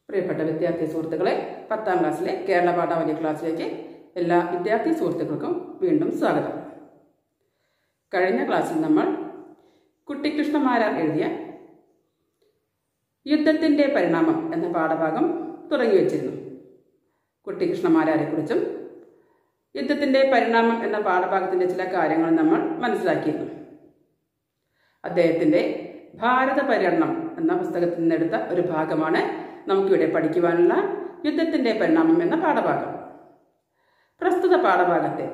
പ്രിയപ്പെട്ട വിദ്യാർത്ഥി സുഹൃത്തുക്കളെ പത്താം ക്ലാസ്സിലെ കേരള പാഠാവലി ക്ലാസ്സിലേക്ക് എല്ലാ വിദ്യാർത്ഥി സുഹൃത്തുക്കൾക്കും വീണ്ടും സ്വാഗതം കഴിഞ്ഞ ക്ലാസ്സിൽ നമ്മൾ കുട്ടിക്കൃഷ്ണമാരാർ എഴുതിയ യുദ്ധത്തിൻ്റെ പരിണാമം എന്ന പാഠഭാഗം തുടങ്ങി വച്ചിരുന്നു കുട്ടിക്കൃഷ്ണമാരാരെക്കുറിച്ചും യുദ്ധത്തിൻ്റെ പരിണാമം എന്ന പാഠഭാഗത്തിൻ്റെ ചില കാര്യങ്ങൾ നമ്മൾ മനസ്സിലാക്കിയിരുന്നു അദ്ദേഹത്തിൻ്റെ ഭാരത പര്യടനം എന്ന പുസ്തകത്തിൽ നിന്നെടുത്ത ഒരു ഭാഗമാണ് നമുക്കിവിടെ പഠിക്കുവാനുള്ള യുദ്ധത്തിൻ്റെ പരിണാമം എന്ന പാഠഭാഗം പ്രസ്തുത പാഠഭാഗത്തെ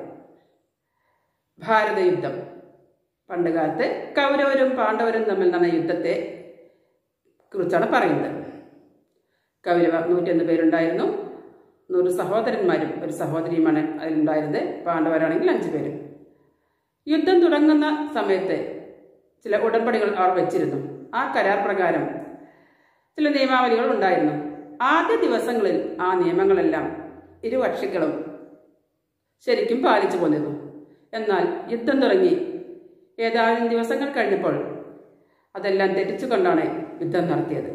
ഭാരത യുദ്ധം പണ്ടുകാലത്ത് കൗരവരും പാണ്ഡവരും തമ്മിൽ നടന്ന യുദ്ധത്തെ കുറിച്ചാണ് പറയുന്നത് കൗരവർ നൂറ്റൊന്ന് പേരുണ്ടായിരുന്നു നൂറ് സഹോദരന്മാരും ഒരു സഹോദരിയുമാണ് അതിലുണ്ടായിരുന്നത് പാണ്ഡവരാണെങ്കിൽ അഞ്ചു പേരും യുദ്ധം തുടങ്ങുന്ന സമയത്ത് ചില ഉടമ്പടികൾ അവർ വെച്ചിരുന്നു ആ കരാർ പ്രകാരം ചില നിയമാവലികൾ ഉണ്ടായിരുന്നു ആദ്യ ദിവസങ്ങളിൽ ആ നിയമങ്ങളെല്ലാം ഇരുപക്ഷികളും ശരിക്കും പാലിച്ചു പോന്നിരുന്നു എന്നാൽ യുദ്ധം തുടങ്ങി ഏതാനും ദിവസങ്ങൾ കഴിഞ്ഞപ്പോൾ അതെല്ലാം തെറ്റിച്ചുകൊണ്ടാണ് യുദ്ധം നടത്തിയത്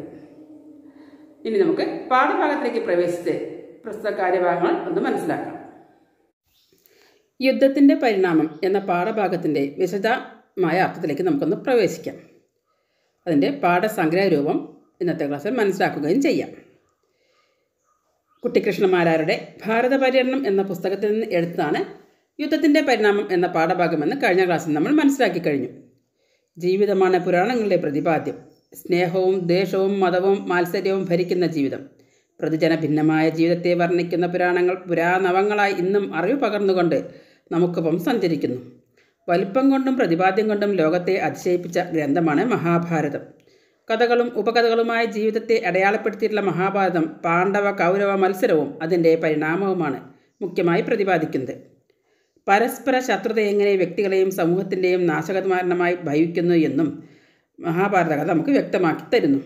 ഇനി നമുക്ക് പാഠഭാഗത്തിലേക്ക് പ്രവേശിച്ച് പ്രസ്തുത കാര്യഭാഗങ്ങൾ ഒന്ന് മനസ്സിലാക്കാം യുദ്ധത്തിൻ്റെ പരിണാമം എന്ന പാഠഭാഗത്തിൻ്റെ വിശദമായ അർത്ഥത്തിലേക്ക് നമുക്കൊന്ന് പ്രവേശിക്കാം അതിൻ്റെ പാഠസംഗ്രഹ രൂപം ഇന്നത്തെ ക്ലാസ്സിൽ മനസ്സിലാക്കുകയും ചെയ്യാം കുട്ടിക്കൃഷ്ണമാരാരുടെ ഭാരത പര്യടനം എന്ന പുസ്തകത്തിൽ നിന്ന് എടുത്താണ് യുദ്ധത്തിൻ്റെ പരിണാമം എന്ന പാഠഭാഗമെന്ന് കഴിഞ്ഞ ക്ലാസ്സിൽ നമ്മൾ മനസ്സിലാക്കി കഴിഞ്ഞു ജീവിതമാണ് പുരാണങ്ങളുടെ പ്രതിപാദ്യം സ്നേഹവും ദ്വേഷവും മതവും മാത്സര്യവും ഭരിക്കുന്ന ജീവിതം പ്രതിജന ഭിന്നമായ ജീവിതത്തെ വർണ്ണിക്കുന്ന പുരാണങ്ങൾ പുരാനവങ്ങളായി ഇന്നും അറിവ് പകർന്നുകൊണ്ട് നമുക്കൊപ്പം സഞ്ചരിക്കുന്നു വലിപ്പം കൊണ്ടും പ്രതിപാദ്യം കൊണ്ടും ലോകത്തെ അതിശയിപ്പിച്ച ഗ്രന്ഥമാണ് മഹാഭാരതം കഥകളും ഉപകഥകളുമായ ജീവിതത്തെ അടയാളപ്പെടുത്തിയിട്ടുള്ള മഹാഭാരതം പാണ്ഡവ കൗരവ മത്സരവും അതിൻ്റെ പരിണാമവുമാണ് മുഖ്യമായി പ്രതിപാദിക്കുന്നത് പരസ്പര ശത്രുത എങ്ങനെ വ്യക്തികളെയും സമൂഹത്തിൻ്റെയും നാശകരമായി ഭവിക്കുന്നു എന്നും മഹാഭാരത കഥ നമുക്ക് വ്യക്തമാക്കി തരുന്നു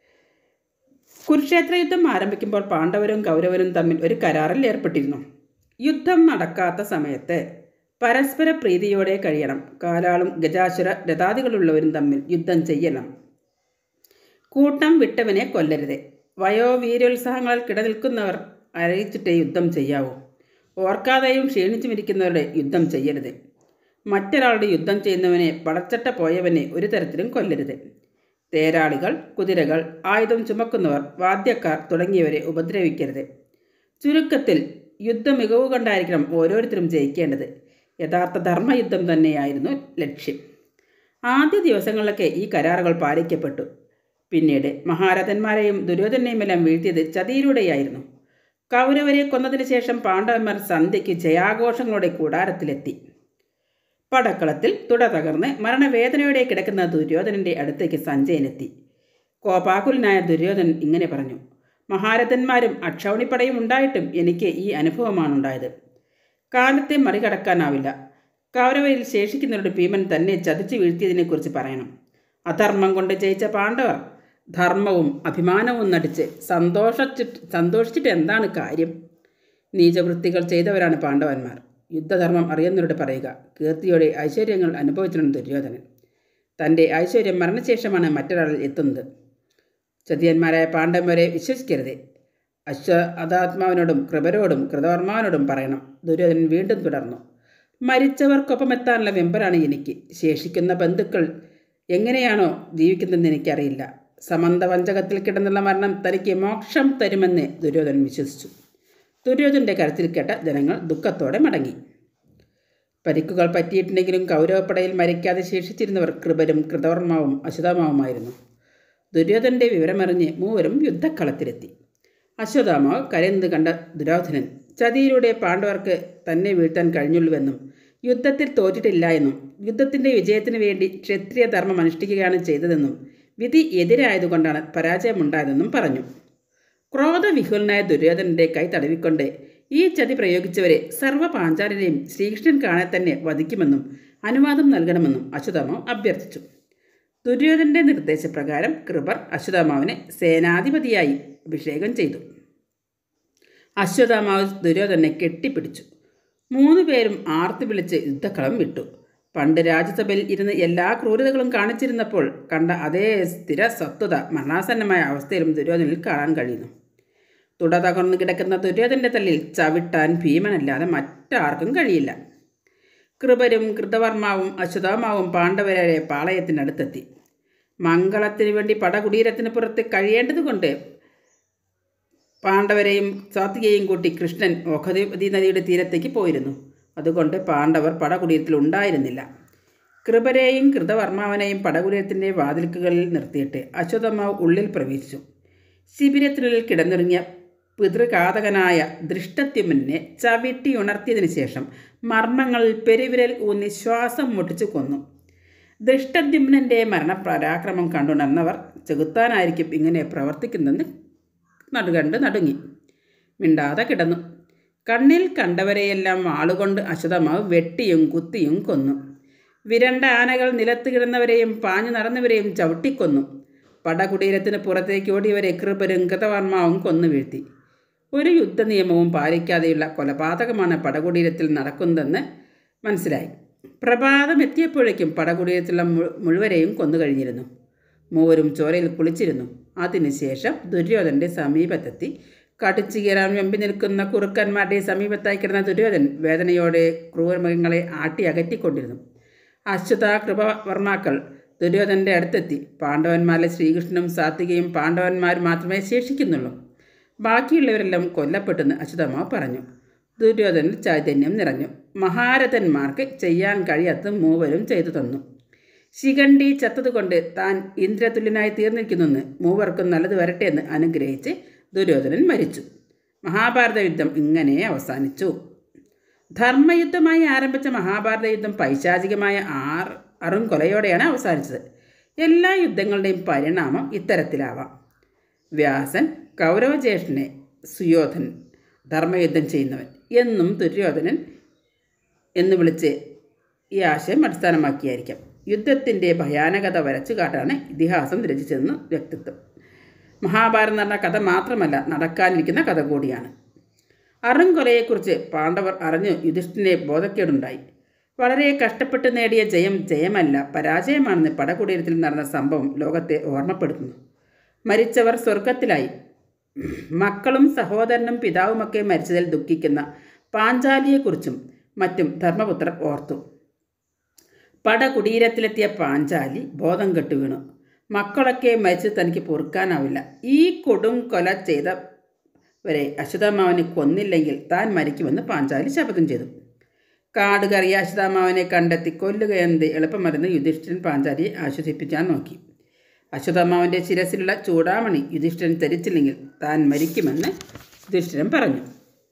കുരുക്ഷേത്ര യുദ്ധം ആരംഭിക്കുമ്പോൾ പാണ്ഡവരും കൗരവരും തമ്മിൽ ഒരു കരാറിൽ ഏർപ്പെട്ടിരുന്നു യുദ്ധം നടക്കാത്ത സമയത്ത് പരസ്പര പ്രീതിയോടെ കഴിയണം കാലാളും ഗജാസുര രഥാദികളുള്ളവരും തമ്മിൽ യുദ്ധം ചെയ്യണം കൂട്ടം വിട്ടവനെ കൊല്ലരുത് വയോവീരോത്സാഹങ്ങളിൽ കിടനിൽക്കുന്നവർ അറിയിച്ചിട്ടേ യുദ്ധം ചെയ്യാവൂ ഓർക്കാതെയും ക്ഷീണിച്ചുമിരിക്കുന്നവരുടെ യുദ്ധം ചെയ്യരുത് മറ്റൊരാളുടെ യുദ്ധം ചെയ്യുന്നവനെ പടച്ചട്ട പോയവനെ ഒരു തരത്തിലും കൊല്ലരുത് തേരാളികൾ കുതിരകൾ ആയുധം ചുമക്കുന്നവർ വാദ്യക്കാർ തുടങ്ങിയവരെ ഉപദ്രവിക്കരുത് ചുരുക്കത്തിൽ യുദ്ധ മികവ് കൊണ്ടായിരിക്കണം ഓരോരുത്തരും ജയിക്കേണ്ടത് യഥാർത്ഥ ധർമ്മയുദ്ധം തന്നെയായിരുന്നു ലക്ഷ്യം ആദ്യ ദിവസങ്ങളിലൊക്കെ ഈ കരാറുകൾ പാലിക്കപ്പെട്ടു പിന്നീട് മഹാരഥന്മാരെയും ദുര്യോധനെയുമെല്ലാം വീഴ്ത്തിയത് ചതിയിലൂടെയായിരുന്നു കൗരവരെ കൊന്നതിന് ശേഷം പാണ്ഡവന്മാർ സന്ധ്യയ്ക്ക് ജയാഘോഷങ്ങളുടെ കൂടാരത്തിലെത്തി പടക്കളത്തിൽ തുട തകർന്ന് മരണവേദനയോടെ കിടക്കുന്ന ദുര്യോധനന്റെ അടുത്തേക്ക് സഞ്ജയനെത്തി കോപാകുലനായ ദുര്യോധനൻ ഇങ്ങനെ പറഞ്ഞു മഹാരഥന്മാരും അക്ഷൗണിപ്പടയും ഉണ്ടായിട്ടും എനിക്ക് ഈ അനുഭവമാണ് ഉണ്ടായത് കാലത്തെ മറികടക്കാനാവില്ല കൗരവയിൽ ശേഷിക്കുന്നവരുടെ ഭീമൻ തന്നെ ചതിച്ചു വീഴ്ത്തിയതിനെക്കുറിച്ച് പറയണം അധർമ്മം കൊണ്ട് ജയിച്ച പാണ്ഡവർ ധർമ്മവും അഭിമാനവും നടിച്ച് സന്തോഷിച്ചിട്ട് സന്തോഷിച്ചിട്ട് എന്താണ് കാര്യം നീചവൃത്തികൾ ചെയ്തവരാണ് പാണ്ഡവന്മാർ യുദ്ധധർമ്മം അറിയുന്നവരോട് പറയുക കീർത്തിയോടെ ഐശ്വര്യങ്ങൾ അനുഭവിച്ചിട്ടുണ്ട് ദുര്യോധനൻ തൻ്റെ ഐശ്വര്യം മരണശേഷമാണ് മറ്റൊരാളിൽ എത്തുന്നത് ചതിയന്മാരായ പാണ്ഡവരെ വിശ്വസിക്കരുത് അശ്വ അതാത്മാവിനോടും കൃപരോടും കൃതവർമാവിനോടും പറയണം ദുര്യോധനൻ വീണ്ടും തുടർന്നു മരിച്ചവർക്കൊപ്പം എത്താനുള്ള വെമ്പലാണ് എനിക്ക് ശേഷിക്കുന്ന ബന്ധുക്കൾ എങ്ങനെയാണോ ജീവിക്കുന്നതെന്ന് എനിക്കറിയില്ല സമന്തവഞ്ചകത്തിൽ കിടന്നുള്ള മരണം തനിക്ക് മോക്ഷം തരുമെന്ന് ദുര്യോധനൻ വിശ്വസിച്ചു ദുര്യോധൻ്റെ കരത്തിൽ കേട്ട ജനങ്ങൾ ദുഃഖത്തോടെ മടങ്ങി പരിക്കുകൾ പറ്റിയിട്ടുണ്ടെങ്കിലും കൗരവപ്പടയിൽ മരിക്കാതെ ശേഷിച്ചിരുന്നവർ കൃപരും കൃതവർമാവും അശ്വതാമാവുമായിരുന്നു ദുര്യോധൻ്റെ വിവരമറിഞ്ഞ് മൂവരും യുദ്ധക്കളത്തിലെത്തി അശ്വതാമാവ് കരയുന്നത് കണ്ട ദുര്യോധനൻ ചതിയിലൂടെ പാണ്ഡവർക്ക് തന്നെ വീഴ്ത്താൻ കഴിഞ്ഞുള്ളൂവെന്നും യുദ്ധത്തിൽ തോറ്റിട്ടില്ല എന്നും യുദ്ധത്തിൻ്റെ വിജയത്തിന് വേണ്ടി ക്ഷത്രിയ ധർമ്മം അനുഷ്ഠിക്കുകയാണ് ചെയ്തതെന്നും വിധി എതിരായതുകൊണ്ടാണ് പരാജയമുണ്ടായതെന്നും പറഞ്ഞു ക്രോധവിഹുലനായ ദുര്യോധനന്റെ കൈ തടവിക്കൊണ്ട് ഈ ചതി പ്രയോഗിച്ചവരെ സർവ്വ പാഞ്ചാലിനെയും ശ്രീകൃഷ്ണൻ കാണെ തന്നെ വധിക്കുമെന്നും അനുവാദം നൽകണമെന്നും അശ്വതാമാവ് അഭ്യർത്ഥിച്ചു ദുര്യോധനന്റെ നിർദ്ദേശപ്രകാരം കൃപർ അശ്വതാമാവിനെ സേനാധിപതിയായി അഭിഷേകം ചെയ്തു അശ്വതാമാവ് ദുര്യോധനെ കെട്ടിപ്പിടിച്ചു മൂന്ന് പേരും ആർത്തി വിളിച്ച് യുദ്ധക്കളം വിട്ടു പണ്ട് രാജ്യസഭയിൽ ഇരുന്ന് എല്ലാ ക്രൂരതകളും കാണിച്ചിരുന്നപ്പോൾ കണ്ട അതേ സ്ഥിര സത്വത മരണാസന്നമായ അവസ്ഥയിലും ദുര്യോധനിൽ കാണാൻ കഴിയുന്നു തുട തകർന്നു കിടക്കുന്ന ദുര്യോധൻ്റെ തല്ലിൽ ചവിട്ടാൻ ഭീമനല്ലാതെ മറ്റാർക്കും കഴിയില്ല കൃപരും കൃതവർമാവും അശ്വതാമാവും പാണ്ഡവരെ പാളയത്തിനടുത്തെത്തി മംഗളത്തിന് വേണ്ടി പടകുടീരത്തിന് പുറത്ത് കഴിയേണ്ടതുകൊണ്ട് പാണ്ഡവരെയും സാത്വികയെയും കൂട്ടി കൃഷ്ണൻ ഓഖദി നദിയുടെ തീരത്തേക്ക് പോയിരുന്നു അതുകൊണ്ട് പാണ്ഡവർ പടകുടീരത്തിൽ ഉണ്ടായിരുന്നില്ല കൃപരെയും കൃതവർമാവനെയും പടകുടീരത്തിൻ്റെ വാതിൽക്കുകളിൽ നിർത്തിയിട്ട് അശ്വതമാവ് ഉള്ളിൽ പ്രവേശിച്ചു ശിബിരത്തിനുള്ളിൽ കിടന്നിറങ്ങിയ പിതൃഘാതകനായ ദൃഷ്ടത്യുമനെ ചവിട്ടി ഉണർത്തിയതിനു ശേഷം മർമ്മങ്ങളിൽ പെരുവിരൽ ഊന്നി ശ്വാസം മുട്ടിച്ചു കൊന്നു ദൃഷ്ടദ്യുമ്നൻ്റെ മരണപരാക്രമം കണ്ടുണർന്നവർ ചെകുത്താനായിരിക്കും ഇങ്ങനെ പ്രവർത്തിക്കുന്നതെന്ന് നടുകണ്ട് നടുങ്ങി മിണ്ടാതെ കിടന്നു കണ്ണിൽ കണ്ടവരെയെല്ലാം വാളുകൊണ്ട് അശ്വതമാവ് വെട്ടിയും കുത്തിയും കൊന്നു വിരണ്ട ആനകൾ നിലത്ത് കിടന്നവരെയും പാഞ്ഞു നടന്നവരെയും ചവിട്ടിക്കൊന്നു പടകുടീരത്തിന് പുറത്തേക്ക് ഓടിയവരെ കൃപരും കൃതവർമാവും കൊന്നു വീഴ്ത്തി ഒരു യുദ്ധനിയമവും പാലിക്കാതെയുള്ള കൊലപാതകമാണ് പടകുടീരത്തിൽ നടക്കുന്നതെന്ന് മനസ്സിലായി പ്രഭാതം എത്തിയപ്പോഴേക്കും പടകുടീരത്തിലുള്ള മു- മുഴുവരെയും കൊന്നു കഴിഞ്ഞിരുന്നു മൂവരും ചോരയിൽ കുളിച്ചിരുന്നു അതിനുശേഷം ദുര്യോധൻ്റെ സമീപത്തെത്തി കടിച്ചു കീറാൻ വെമ്പി നിൽക്കുന്ന കുറുക്കന്മാരുടെ സമീപത്തായി കിടന്ന ദുര്യോധൻ വേദനയോടെ ക്രൂരമൃഗങ്ങളെ ആട്ടി അകറ്റിക്കൊണ്ടിരുന്നു അശ്വത കൃപവർമാക്കൾ ദുര്യോധൻ്റെ അടുത്തെത്തി പാണ്ഡവന്മാരിലെ ശ്രീകൃഷ്ണനും സാത്വികയും പാണ്ഡവന്മാരും മാത്രമേ ശേഷിക്കുന്നുള്ളൂ ബാക്കിയുള്ളവരെല്ലാം കൊല്ലപ്പെട്ടെന്ന് അച്യുതമാവ് പറഞ്ഞു ദുര്യോധനിൽ ചൈതന്യം നിറഞ്ഞു മഹാരഥന്മാർക്ക് ചെയ്യാൻ കഴിയാത്ത മൂവരും ചെയ്തു തന്നു ശിഖണ്ഡി ചത്തതുകൊണ്ട് താൻ ഇന്ദ്രതുല്യനായി തീർന്നിരിക്കുന്നെന്ന് മൂവർക്കും നല്ലത് വരട്ടെ എന്ന് അനുഗ്രഹിച്ച് ദുര്യോധനൻ മരിച്ചു മഹാഭാരത യുദ്ധം ഇങ്ങനെ അവസാനിച്ചു ധർമ്മയുദ്ധമായി ആരംഭിച്ച മഹാഭാരത യുദ്ധം പൈശാചികമായ ആർ അറും കൊലയോടെയാണ് അവസാനിച്ചത് എല്ലാ യുദ്ധങ്ങളുടെയും പരിണാമം ഇത്തരത്തിലാവാം വ്യാസൻ കൗരവജ്യേഷ്ഠനെ സുയോധൻ ധർമ്മയുദ്ധം ചെയ്യുന്നവൻ എന്നും ദുര്യോധനൻ എന്ന് വിളിച്ച് ഈ ആശയം അടിസ്ഥാനമാക്കിയായിരിക്കാം യുദ്ധത്തിൻ്റെ ഭയാനകത വരച്ചു കാട്ടാണ് ഇതിഹാസം രചിച്ചതെന്ന് വ്യക്തിത്വം മഹാഭാരതം എന്ന് പറഞ്ഞ കഥ മാത്രമല്ല നടക്കാനിരിക്കുന്ന കഥ കൂടിയാണ് അറുംകൊലയെക്കുറിച്ച് പാണ്ഡവർ അറിഞ്ഞു യുധിഷ്ഠിനെ ബോധക്കേടുണ്ടായി വളരെ കഷ്ടപ്പെട്ട് നേടിയ ജയം ജയമല്ല പരാജയമാണെന്ന് പടകുടീരത്തിൽ നടന്ന സംഭവം ലോകത്തെ ഓർമ്മപ്പെടുത്തുന്നു മരിച്ചവർ സ്വർഗത്തിലായി മക്കളും സഹോദരനും പിതാവുമൊക്കെ മരിച്ചതിൽ ദുഃഖിക്കുന്ന പാഞ്ചാലിയെക്കുറിച്ചും മറ്റും ധർമ്മപുത്രർ ഓർത്തു പടകുടീരത്തിലെത്തിയ പാഞ്ചാലി ബോധം കെട്ടു വീണു മക്കളൊക്കെ മരിച്ച് തനിക്ക് പൊറുക്കാനാവില്ല ഈ കൊടും കൊല ചെയ്തവരെ അശ്വതാമാവനെ കൊന്നില്ലെങ്കിൽ താൻ മരിക്കുമെന്ന് പാഞ്ചാലി ശപഥം ചെയ്തു കാട് കറിയ അശ്വതാമാവനെ കണ്ടെത്തി കൊല്ലുകയെന്നത് എളുപ്പമല്ലെന്ന് യുധിഷ്ഠിരൻ പാഞ്ചാലിയെ ആശ്വസിപ്പിക്കാൻ നോക്കി അശ്വതാമാവൻ്റെ ശിരസിലുള്ള ചൂടാമണി യുധിഷ്ഠിരൻ ധരിച്ചില്ലെങ്കിൽ താൻ മരിക്കുമെന്ന് യുധിഷ്ഠിരൻ പറഞ്ഞു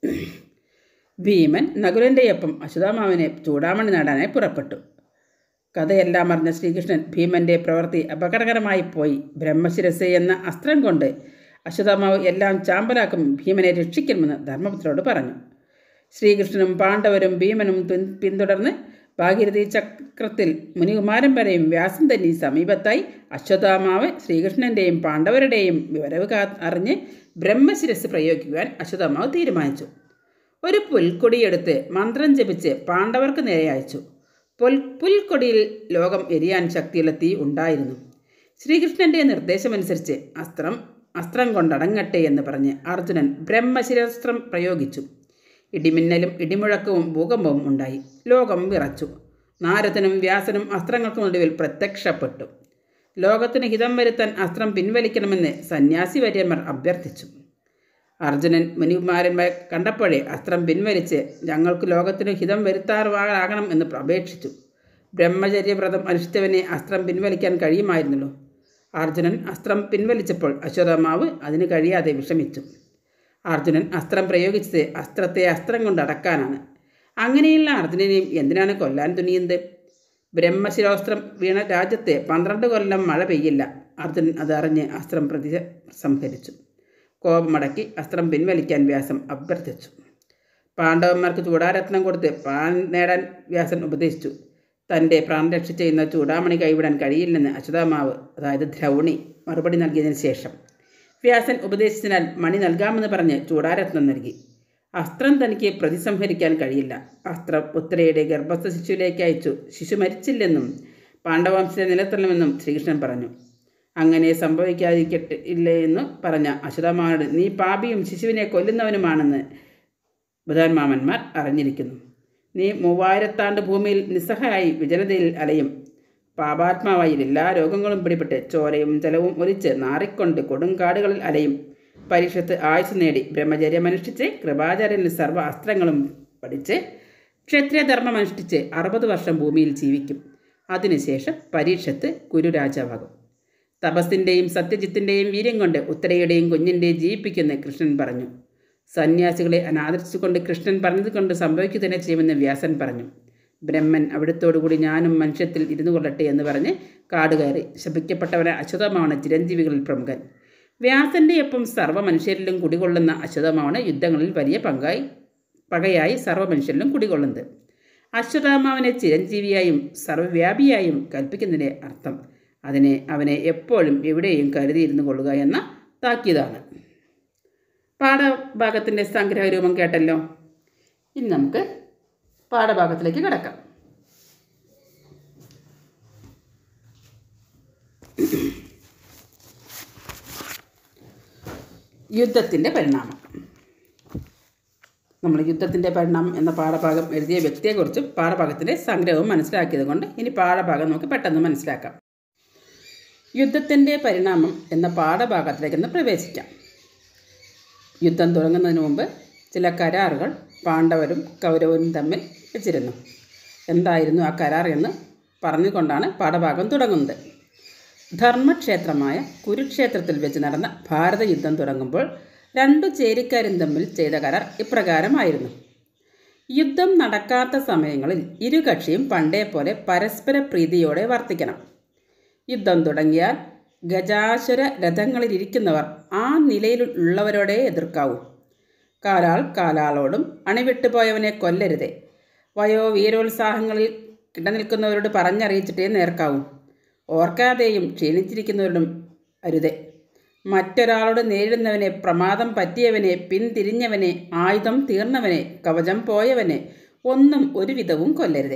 ഭീമൻ നകുലൻ്റെയൊപ്പം അശ്വതാമാവിനെ ചൂടാമണി നേടാനായി പുറപ്പെട്ടു കഥയെല്ലാം അറിഞ്ഞ ശ്രീകൃഷ്ണൻ ഭീമന്റെ പ്രവൃത്തി അപകടകരമായി പോയി ബ്രഹ്മശിരസ് എന്ന അസ്ത്രം കൊണ്ട് അശ്വതാമാവ് എല്ലാം ചാമ്പലാക്കും ഭീമനെ രക്ഷിക്കണമെന്ന് ധർമ്മപുത്രോട് പറഞ്ഞു ശ്രീകൃഷ്ണനും പാണ്ഡവരും ഭീമനും പിൻ പിന്തുടർന്ന് ഭാഗീരഥി ചക്രത്തിൽ മുനികുമാരൻ വരെയും വ്യാസൻ തന്നെ സമീപത്തായി അശ്വതാമാവ് ശ്രീകൃഷ്ണൻ്റെയും പാണ്ഡവരുടെയും വിവരവ് കാ അറിഞ്ഞ് ബ്രഹ്മശിരസ് പ്രയോഗിക്കുവാൻ അശ്വതാമാവ് തീരുമാനിച്ചു ഒരു പുൽക്കൊടിയെടുത്ത് മന്ത്രം ജപിച്ച് പാണ്ഡവർക്ക് നേരെ അയച്ചു പുൽ പുൽക്കൊടിയിൽ ലോകം എരിയാൻ ശക്തിയുള്ള തീ ഉണ്ടായിരുന്നു ശ്രീകൃഷ്ണന്റെ നിർദ്ദേശമനുസരിച്ച് അസ്ത്രം അസ്ത്രം കൊണ്ടടങ്ങട്ടെ എന്ന് പറഞ്ഞ് അർജുനൻ ബ്രഹ്മശിരസ്ത്രം പ്രയോഗിച്ചു ഇടിമിന്നലും ഇടിമുഴക്കവും ഭൂകമ്പവും ഉണ്ടായി ലോകം വിറച്ചു നാരദനും വ്യാസനും അസ്ത്രങ്ങൾക്കും നടുവിൽ പ്രത്യക്ഷപ്പെട്ടു ലോകത്തിന് ഹിതം വരുത്താൻ അസ്ത്രം പിൻവലിക്കണമെന്ന് സന്യാസി വര്യന്മാർ അഭ്യർത്ഥിച്ചു അർജുനൻ മുനികുമാരന്മാരെ കണ്ടപ്പോഴേ അസ്ത്രം പിൻവലിച്ച് ഞങ്ങൾക്ക് ലോകത്തിന് ഹിതം വരുത്താറാകണം എന്ന് അപേക്ഷിച്ചു ബ്രഹ്മചര്യവ്രതം അനുഷ്ഠിച്ചവനെ അസ്ത്രം പിൻവലിക്കാൻ കഴിയുമായിരുന്നല്ലോ അർജുനൻ അസ്ത്രം പിൻവലിച്ചപ്പോൾ അശ്വതമാവ് അതിന് കഴിയാതെ വിഷമിച്ചു അർജുനൻ അസ്ത്രം പ്രയോഗിച്ചത് അസ്ത്രത്തെ അസ്ത്രം കൊണ്ട് അടക്കാനാണ് അങ്ങനെയുള്ള അർജുനനെയും എന്തിനാണ് കൊല്ലാൻ തുനിയുന്നത് ബ്രഹ്മശിരോസ്ത്രം വീണ രാജ്യത്തെ പന്ത്രണ്ട് കൊല്ലം മഴ പെയ്യില്ല അർജുനൻ അതറിഞ്ഞ് അസ്ത്രം പ്രതി സംഹരിച്ചു കോപമടക്കി അസ്ത്രം പിൻവലിക്കാൻ വ്യാസം അഭ്യർത്ഥിച്ചു പാണ്ഡവന്മാർക്ക് ചൂടാരത്നം കൊടുത്ത് പ്രാൺ നേടാൻ വ്യാസൻ ഉപദേശിച്ചു തൻ്റെ പ്രാണരക്ഷ ചെയ്യുന്ന ചൂടാമണി കൈവിടാൻ കഴിയില്ലെന്ന് അച്യുതാമാവ് അതായത് ദ്രൗണി മറുപടി നൽകിയതിനു ശേഷം വ്യാസൻ ഉപദേശിച്ചതിനാൽ മണി നൽകാമെന്ന് പറഞ്ഞ് ചൂടാരത്നം നൽകി അസ്ത്രം തനിക്ക് പ്രതിസംഹരിക്കാൻ കഴിയില്ല അസ്ത്രം ഉത്തരയുടെ ഗർഭസ്ഥ ശിശുവിലേക്ക് അയച്ചു ശിശു മരിച്ചില്ലെന്നും പാണ്ഡവംശത്തെ നിലത്തള്ളണമെന്നും ശ്രീകൃഷ്ണൻ പറഞ്ഞു അങ്ങനെ സംഭവിക്കാതിരിക്കട്ടെ ഇല്ലേ എന്ന് പറഞ്ഞ അശ്വതാമാവനോട് നീ പാപിയും ശിശുവിനെ കൊല്ലുന്നവനുമാണെന്ന് ബുധാൻമാമന്മാർ അറിഞ്ഞിരിക്കുന്നു നീ മൂവായിരത്താണ്ട് ഭൂമിയിൽ നിസ്സഹായി വിജനതയിൽ അലയും പാപാത്മാവായി എല്ലാ രോഗങ്ങളും പിടിപെട്ട് ചോരയും ജലവും ഒലിച്ച് നാറിക്കൊണ്ട് കൊടുങ്കാടുകളിൽ അലയും പരീക്ഷത്ത് ആയുസ് നേടി ബ്രഹ്മചര്യം അനുഷ്ഠിച്ച് കൃപാചാര്യനിൽ സർവ്വ അസ്ത്രങ്ങളും പഠിച്ച് ക്ഷത്രിയധർമ്മം അനുഷ്ഠിച്ച് അറുപത് വർഷം ഭൂമിയിൽ ജീവിക്കും അതിനുശേഷം പരീക്ഷത്ത് കുരുരാജാവാകും തപസ്സിൻ്റെയും സത്യജിത്തിൻ്റെയും വീര്യം കൊണ്ട് ഉത്തരയുടെയും കുഞ്ഞിൻ്റെയും ജീവിപ്പിക്കുന്ന കൃഷ്ണൻ പറഞ്ഞു സന്യാസികളെ അനാദരിച്ചുകൊണ്ട് കൃഷ്ണൻ പറഞ്ഞതുകൊണ്ട് സംഭവിക്കുക തന്നെ ചെയ്യുമെന്ന് വ്യാസൻ പറഞ്ഞു ബ്രഹ്മൻ അവിടുത്തോടുകൂടി ഞാനും മനുഷ്യത്തിൽ ഇരുന്നു കൊള്ളട്ടെ എന്ന് പറഞ്ഞ് കാടുകയറി ശപിക്കപ്പെട്ടവനെ അശ്വതമാണ് ചിരഞ്ജീവികളിൽ പ്രമുഖൻ വ്യാസന്റെ ഒപ്പം സർവ്വ മനുഷ്യരിലും കുടികൊള്ളുന്ന അശ്വതമാണ് യുദ്ധങ്ങളിൽ വലിയ പങ്കായി പകയായി സർവ്വ മനുഷ്യരിലും കുടികൊള്ളുന്നത് അശ്വതാമാവനെ ചിരഞ്ജീവിയായും സർവ്വവ്യാപിയായും കൽപ്പിക്കുന്നതിൻ്റെ അർത്ഥം അതിനെ അവനെ എപ്പോഴും എവിടെയും കരുതിയിരുന്നു കൊള്ളുക എന്ന താക്കീതാണ് പാഠഭാഗത്തിൻ്റെ സംഗ്രഹ രൂപം കേട്ടല്ലോ ഇനി നമുക്ക് പാഠഭാഗത്തിലേക്ക് കിടക്കാം യുദ്ധത്തിൻ്റെ പരിണാമം നമ്മൾ യുദ്ധത്തിൻ്റെ പരിണാമം എന്ന പാഠഭാഗം എഴുതിയ വ്യക്തിയെക്കുറിച്ചും പാഠഭാഗത്തിൻ്റെ സംഗ്രഹവും മനസ്സിലാക്കിയത് കൊണ്ട് ഇനി പാഠഭാഗം നമുക്ക് പെട്ടെന്ന് മനസ്സിലാക്കാം യുദ്ധത്തിൻ്റെ പരിണാമം എന്ന പാഠഭാഗത്തിലേക്കൊന്ന് പ്രവേശിക്കാം യുദ്ധം തുടങ്ങുന്നതിന് മുമ്പ് ചില കരാറുകൾ പാണ്ഡവരും കൗരവരും തമ്മിൽ വെച്ചിരുന്നു എന്തായിരുന്നു ആ കരാർ എന്ന് പറഞ്ഞുകൊണ്ടാണ് പാഠഭാഗം തുടങ്ങുന്നത് ധർമ്മക്ഷേത്രമായ കുരുക്ഷേത്രത്തിൽ വെച്ച് നടന്ന ഭാരത യുദ്ധം തുടങ്ങുമ്പോൾ രണ്ടു ചേരിക്കാരും തമ്മിൽ ചെയ്ത കരാർ ഇപ്രകാരമായിരുന്നു യുദ്ധം നടക്കാത്ത സമയങ്ങളിൽ ഇരു കക്ഷിയും പണ്ടേ പോലെ പരസ്പര പ്രീതിയോടെ വർത്തിക്കണം യുദ്ധം തുടങ്ങിയാൽ ഗജാസുര രഥങ്ങളിലിരിക്കുന്നവർ ആ നിലയിലുള്ളവരോടെ എതിർക്കാവൂ കാലാൾ കാലാളോടും അണിവിട്ടുപോയവനെ കൊല്ലരുതേ വയോ വീരോത്സാഹങ്ങളിൽ കിടനിൽക്കുന്നവരോട് പറഞ്ഞറിയിച്ചിട്ടേ നേർക്കാവൂ ഓർക്കാതെയും ക്ഷീണിച്ചിരിക്കുന്നവരോടും അരുതേ മറ്റൊരാളോട് നേരിടുന്നവനെ പ്രമാദം പറ്റിയവനെ പിന്തിരിഞ്ഞവനെ ആയുധം തീർന്നവനെ കവചം പോയവനെ ഒന്നും ഒരുവിധവും കൊല്ലരുതേ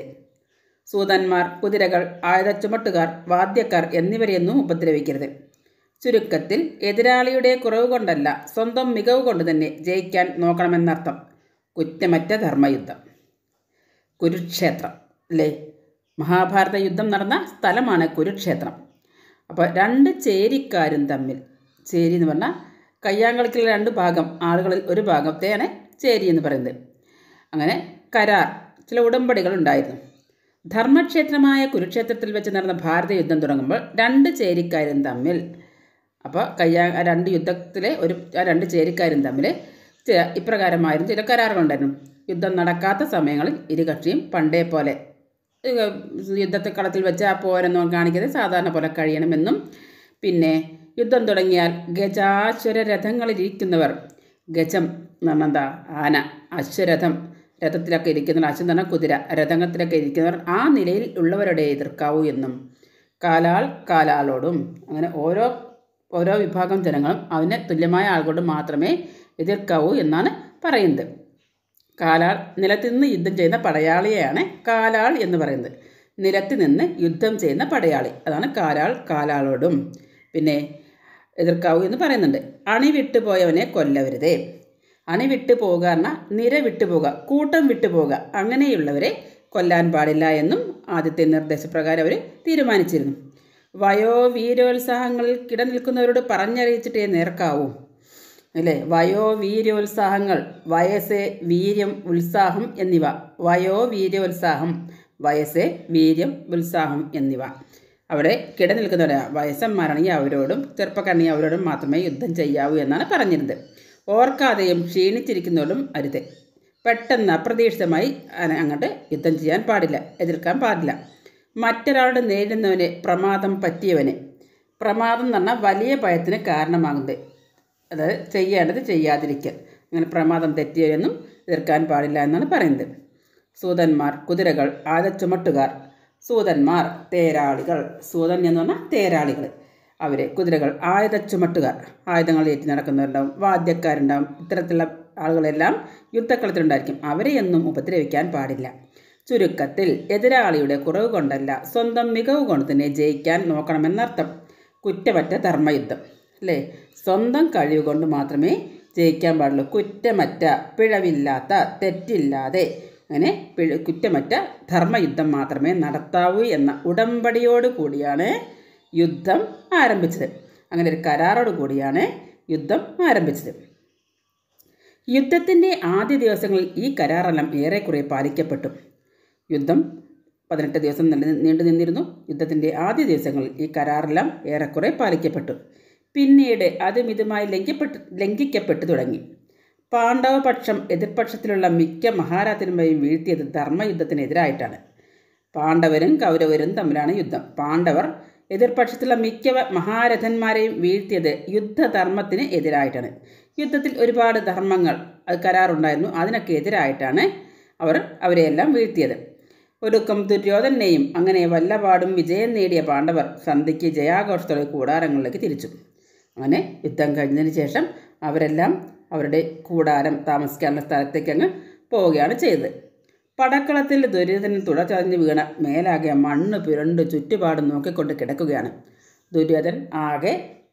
സൂതന്മാർ കുതിരകൾ ആയുധ ചുമട്ടുകാർ വാദ്യക്കാർ എന്നിവരെയൊന്നും ഉപദ്രവിക്കരുത് ചുരുക്കത്തിൽ എതിരാളിയുടെ കുറവ് കൊണ്ടല്ല സ്വന്തം മികവ് കൊണ്ട് തന്നെ ജയിക്കാൻ നോക്കണമെന്നർത്ഥം കുറ്റമറ്റ ധർമ്മയുദ്ധം കുരുക്ഷേത്രം അല്ലേ മഹാഭാരത യുദ്ധം നടന്ന സ്ഥലമാണ് കുരുക്ഷേത്രം അപ്പോൾ രണ്ട് ചേരിക്കാരും തമ്മിൽ ചേരി എന്ന് പറഞ്ഞാൽ കയ്യാങ്കളിക്കുള്ള രണ്ട് ഭാഗം ആളുകളിൽ ഒരു ഭാഗത്തെയാണ് ചേരി എന്ന് പറയുന്നത് അങ്ങനെ കരാർ ചില ഉടമ്പടികൾ ഉണ്ടായിരുന്നു ധർമ്മക്ഷേത്രമായ കുരുക്ഷേത്രത്തിൽ വെച്ച് നടന്ന ഭാരത യുദ്ധം തുടങ്ങുമ്പോൾ രണ്ട് ചേരിക്കാരും തമ്മിൽ അപ്പോൾ കയ്യാ ആ രണ്ട് യുദ്ധത്തിലെ ഒരു ആ രണ്ട് ചേരിക്കാരും തമ്മിൽ ചില ഇപ്രകാരമായിരുന്നു ചില കരാറുകളുണ്ടായിരുന്നു യുദ്ധം നടക്കാത്ത സമയങ്ങളിൽ ഇരു കക്ഷിയും പണ്ടേ പോലെ ഏഹ്, യുദ്ധത്തെ കളത്തിൽ വെച്ച് ആ പോരൊന്നും കാണിക്കാതെ സാധാരണ പോലെ കഴിയണമെന്നും പിന്നെ യുദ്ധം തുടങ്ങിയാൽ ഗജാശ്വര രഥങ്ങളിലിരിക്കുന്നവർ ഗജം എന്ന് പറഞ്ഞാൽ എന്താ ആന അശ്വരഥം രഥത്തിലൊക്കെ ഇരിക്കുന്നവർ അശ്വം എന്ന് പറഞ്ഞാൽ കുതിര രഥത്തിലൊക്കെ ഇരിക്കുന്നവർ ആ നിലയിൽ ഉള്ളവരുടെ എതിർക്കാവൂ എന്നും കാലാൾ കാലാളോടും അങ്ങനെ ഓരോ ഓരോ വിഭാഗം ജനങ്ങളും അവന് തുല്യമായ ആളുകളോട് മാത്രമേ എതിർക്കാവൂ എന്നാണ് പറയുന്നത് കാലാൾ നിലത്ത് നിന്ന് യുദ്ധം ചെയ്യുന്ന പടയാളിയെയാണ് കാലാൾ എന്ന് പറയുന്നത് നിലത്ത് നിന്ന് യുദ്ധം ചെയ്യുന്ന പടയാളി അതാണ് കാലാൾ കാലാളോടും പിന്നെ എതിർക്കാവൂ എന്ന് പറയുന്നുണ്ട് അണി വിട്ടുപോയവനെ കൊല്ലവരുതേ അണി വിട്ടു പോകുക പറഞ്ഞാൽ നിര വിട്ടു പോകുക കൂട്ടം വിട്ടു പോകുക അങ്ങനെയുള്ളവരെ കൊല്ലാൻ പാടില്ല എന്നും ആദ്യത്തെ നിർദ്ദേശപ്രകാരം അവർ തീരുമാനിച്ചിരുന്നു വയോ വീരോത്സാഹങ്ങളിൽ കിടനിൽക്കുന്നവരോട് പറഞ്ഞറിയിച്ചിട്ടേ നേർക്കാവൂ അല്ലേ വയോ വീര്യോത്സാഹങ്ങൾ വയസ്സ് വീര്യം ഉത്സാഹം എന്നിവ വയോ വീര്യോത്സാഹം വയസ്സ് വീര്യം ഉത്സാഹം എന്നിവ അവിടെ കിടനിൽക്കുന്നവരെ വയസ്സന്മാരാണെങ്കിൽ അവരോടും ചെറുപ്പക്കാരാണെങ്കിൽ അവരോടും മാത്രമേ യുദ്ധം ചെയ്യാവൂ എന്നാണ് പറഞ്ഞിരുന്നത് ഓർക്കാതെയും ക്ഷീണിച്ചിരിക്കുന്നവരോടും അരുത് പെട്ടെന്ന് അപ്രതീക്ഷിതമായി അന- അങ്ങോട്ട് യുദ്ധം ചെയ്യാൻ പാടില്ല എതിർക്കാൻ പാടില്ല മറ്റൊരാളുടെ നേരിടുന്നവനെ പ്രമാദം പറ്റിയവനെ പ്രമാദം എന്ന് പറഞ്ഞാൽ വലിയ ഭയത്തിന് കാരണമാകുന്നത് അതായത് ചെയ്യേണ്ടത് ചെയ്യാതിരിക്കൽ അങ്ങനെ പ്രമാദം തെറ്റിയവരൊന്നും എതിർക്കാൻ പാടില്ല എന്നാണ് പറയുന്നത് സൂതന്മാർ കുതിരകൾ ആദച്ചുമട്ടുകാർ സൂതന്മാർ തേരാളികൾ സൂതൻ എന്ന് പറഞ്ഞാൽ തേരാളികൾ അവർ കുതിരകൾ ആയുധ ചുമട്ടുകാർ ആയുധങ്ങൾ ഏറ്റി നടക്കുന്നവരുണ്ടാവും വാദ്യക്കാരുണ്ടാവും ഇത്തരത്തിലുള്ള ആളുകളെല്ലാം യുദ്ധക്കളത്തിലുണ്ടായിരിക്കും അവരെയൊന്നും ഉപദ്രവിക്കാൻ പാടില്ല ചുരുക്കത്തിൽ എതിരാളിയുടെ കുറവ് കൊണ്ടല്ല സ്വന്തം മികവ് കൊണ്ട് തന്നെ ജയിക്കാൻ നോക്കണമെന്നർത്ഥം കുറ്റമറ്റ ധർമ്മയുദ്ധം അല്ലേ സ്വന്തം കഴിവ് കൊണ്ട് മാത്രമേ ജയിക്കാൻ പാടുള്ളൂ കുറ്റമറ്റ പിഴവില്ലാത്ത തെറ്റില്ലാതെ അങ്ങനെ പിഴ കുറ്റമറ്റ ധർമ്മയുദ്ധം മാത്രമേ നടത്താവൂ എന്ന ഉടമ്പടിയോട് കൂടിയാണ് യുദ്ധം ആരംഭിച്ചത് അങ്ങനെ ഒരു കരാറോട് കൂടിയാണ് യുദ്ധം ആരംഭിച്ചത് യുദ്ധത്തിൻ്റെ ആദ്യ ദിവസങ്ങളിൽ ഈ കരാറെല്ലാം ഏറെക്കുറെ പാലിക്കപ്പെട്ടു യുദ്ധം പതിനെട്ട് ദിവസം നില- നീണ്ടു നിന്നിരുന്നു യുദ്ധത്തിൻ്റെ ആദ്യ ദിവസങ്ങളിൽ ഈ കരാറെല്ലാം ഏറെക്കുറെ പാലിക്കപ്പെട്ടു പിന്നീട് അതും ഇതുമായി ലംഘിക്കപ്പെട്ട് ലംഘിക്കപ്പെട്ടു തുടങ്ങി പാണ്ഡവപക്ഷം എതിർപക്ഷത്തിലുള്ള മിക്ക മഹാരാജന്മാരെയും വീഴ്ത്തിയത് ധർമ്മയുദ്ധത്തിനെതിരായിട്ടാണ് പാണ്ഡവരും കൗരവരും തമ്മിലാണ് യുദ്ധം പാണ്ഡവർ എതിർപക്ഷത്തുള്ള മിക്ക മഹാരഥന്മാരെയും വീഴ്ത്തിയത് യുദ്ധധർമ്മത്തിന് എതിരായിട്ടാണ് യുദ്ധത്തിൽ ഒരുപാട് ധർമ്മങ്ങൾ അത് കരാറുണ്ടായിരുന്നു അതിനൊക്കെ എതിരായിട്ടാണ് അവർ അവരെയെല്ലാം വീഴ്ത്തിയത് ഒടുക്കം ദുര്യോധനെയും അങ്ങനെ വല്ലപാടും വിജയം നേടിയ പാണ്ഡവർ സന്ധിക്ക് ജയാഘോഷത്തോടെ കൂടാരങ്ങളിലേക്ക് തിരിച്ചു അങ്ങനെ യുദ്ധം കഴിഞ്ഞതിന് ശേഷം അവരെല്ലാം അവരുടെ കൂടാരം താമസിക്കാനുള്ള സ്ഥലത്തേക്ക് അങ്ങ് പോവുകയാണ് ചെയ്തത് പടക്കളത്തിൽ ദുര്യോധനൻ തുടച്ചതഞ്ഞ് വീണ മേലാകെ മണ്ണ് പുരണ്ട് ചുറ്റുപാടും നോക്കിക്കൊണ്ട് കിടക്കുകയാണ് ദുര്യോധൻ ആകെ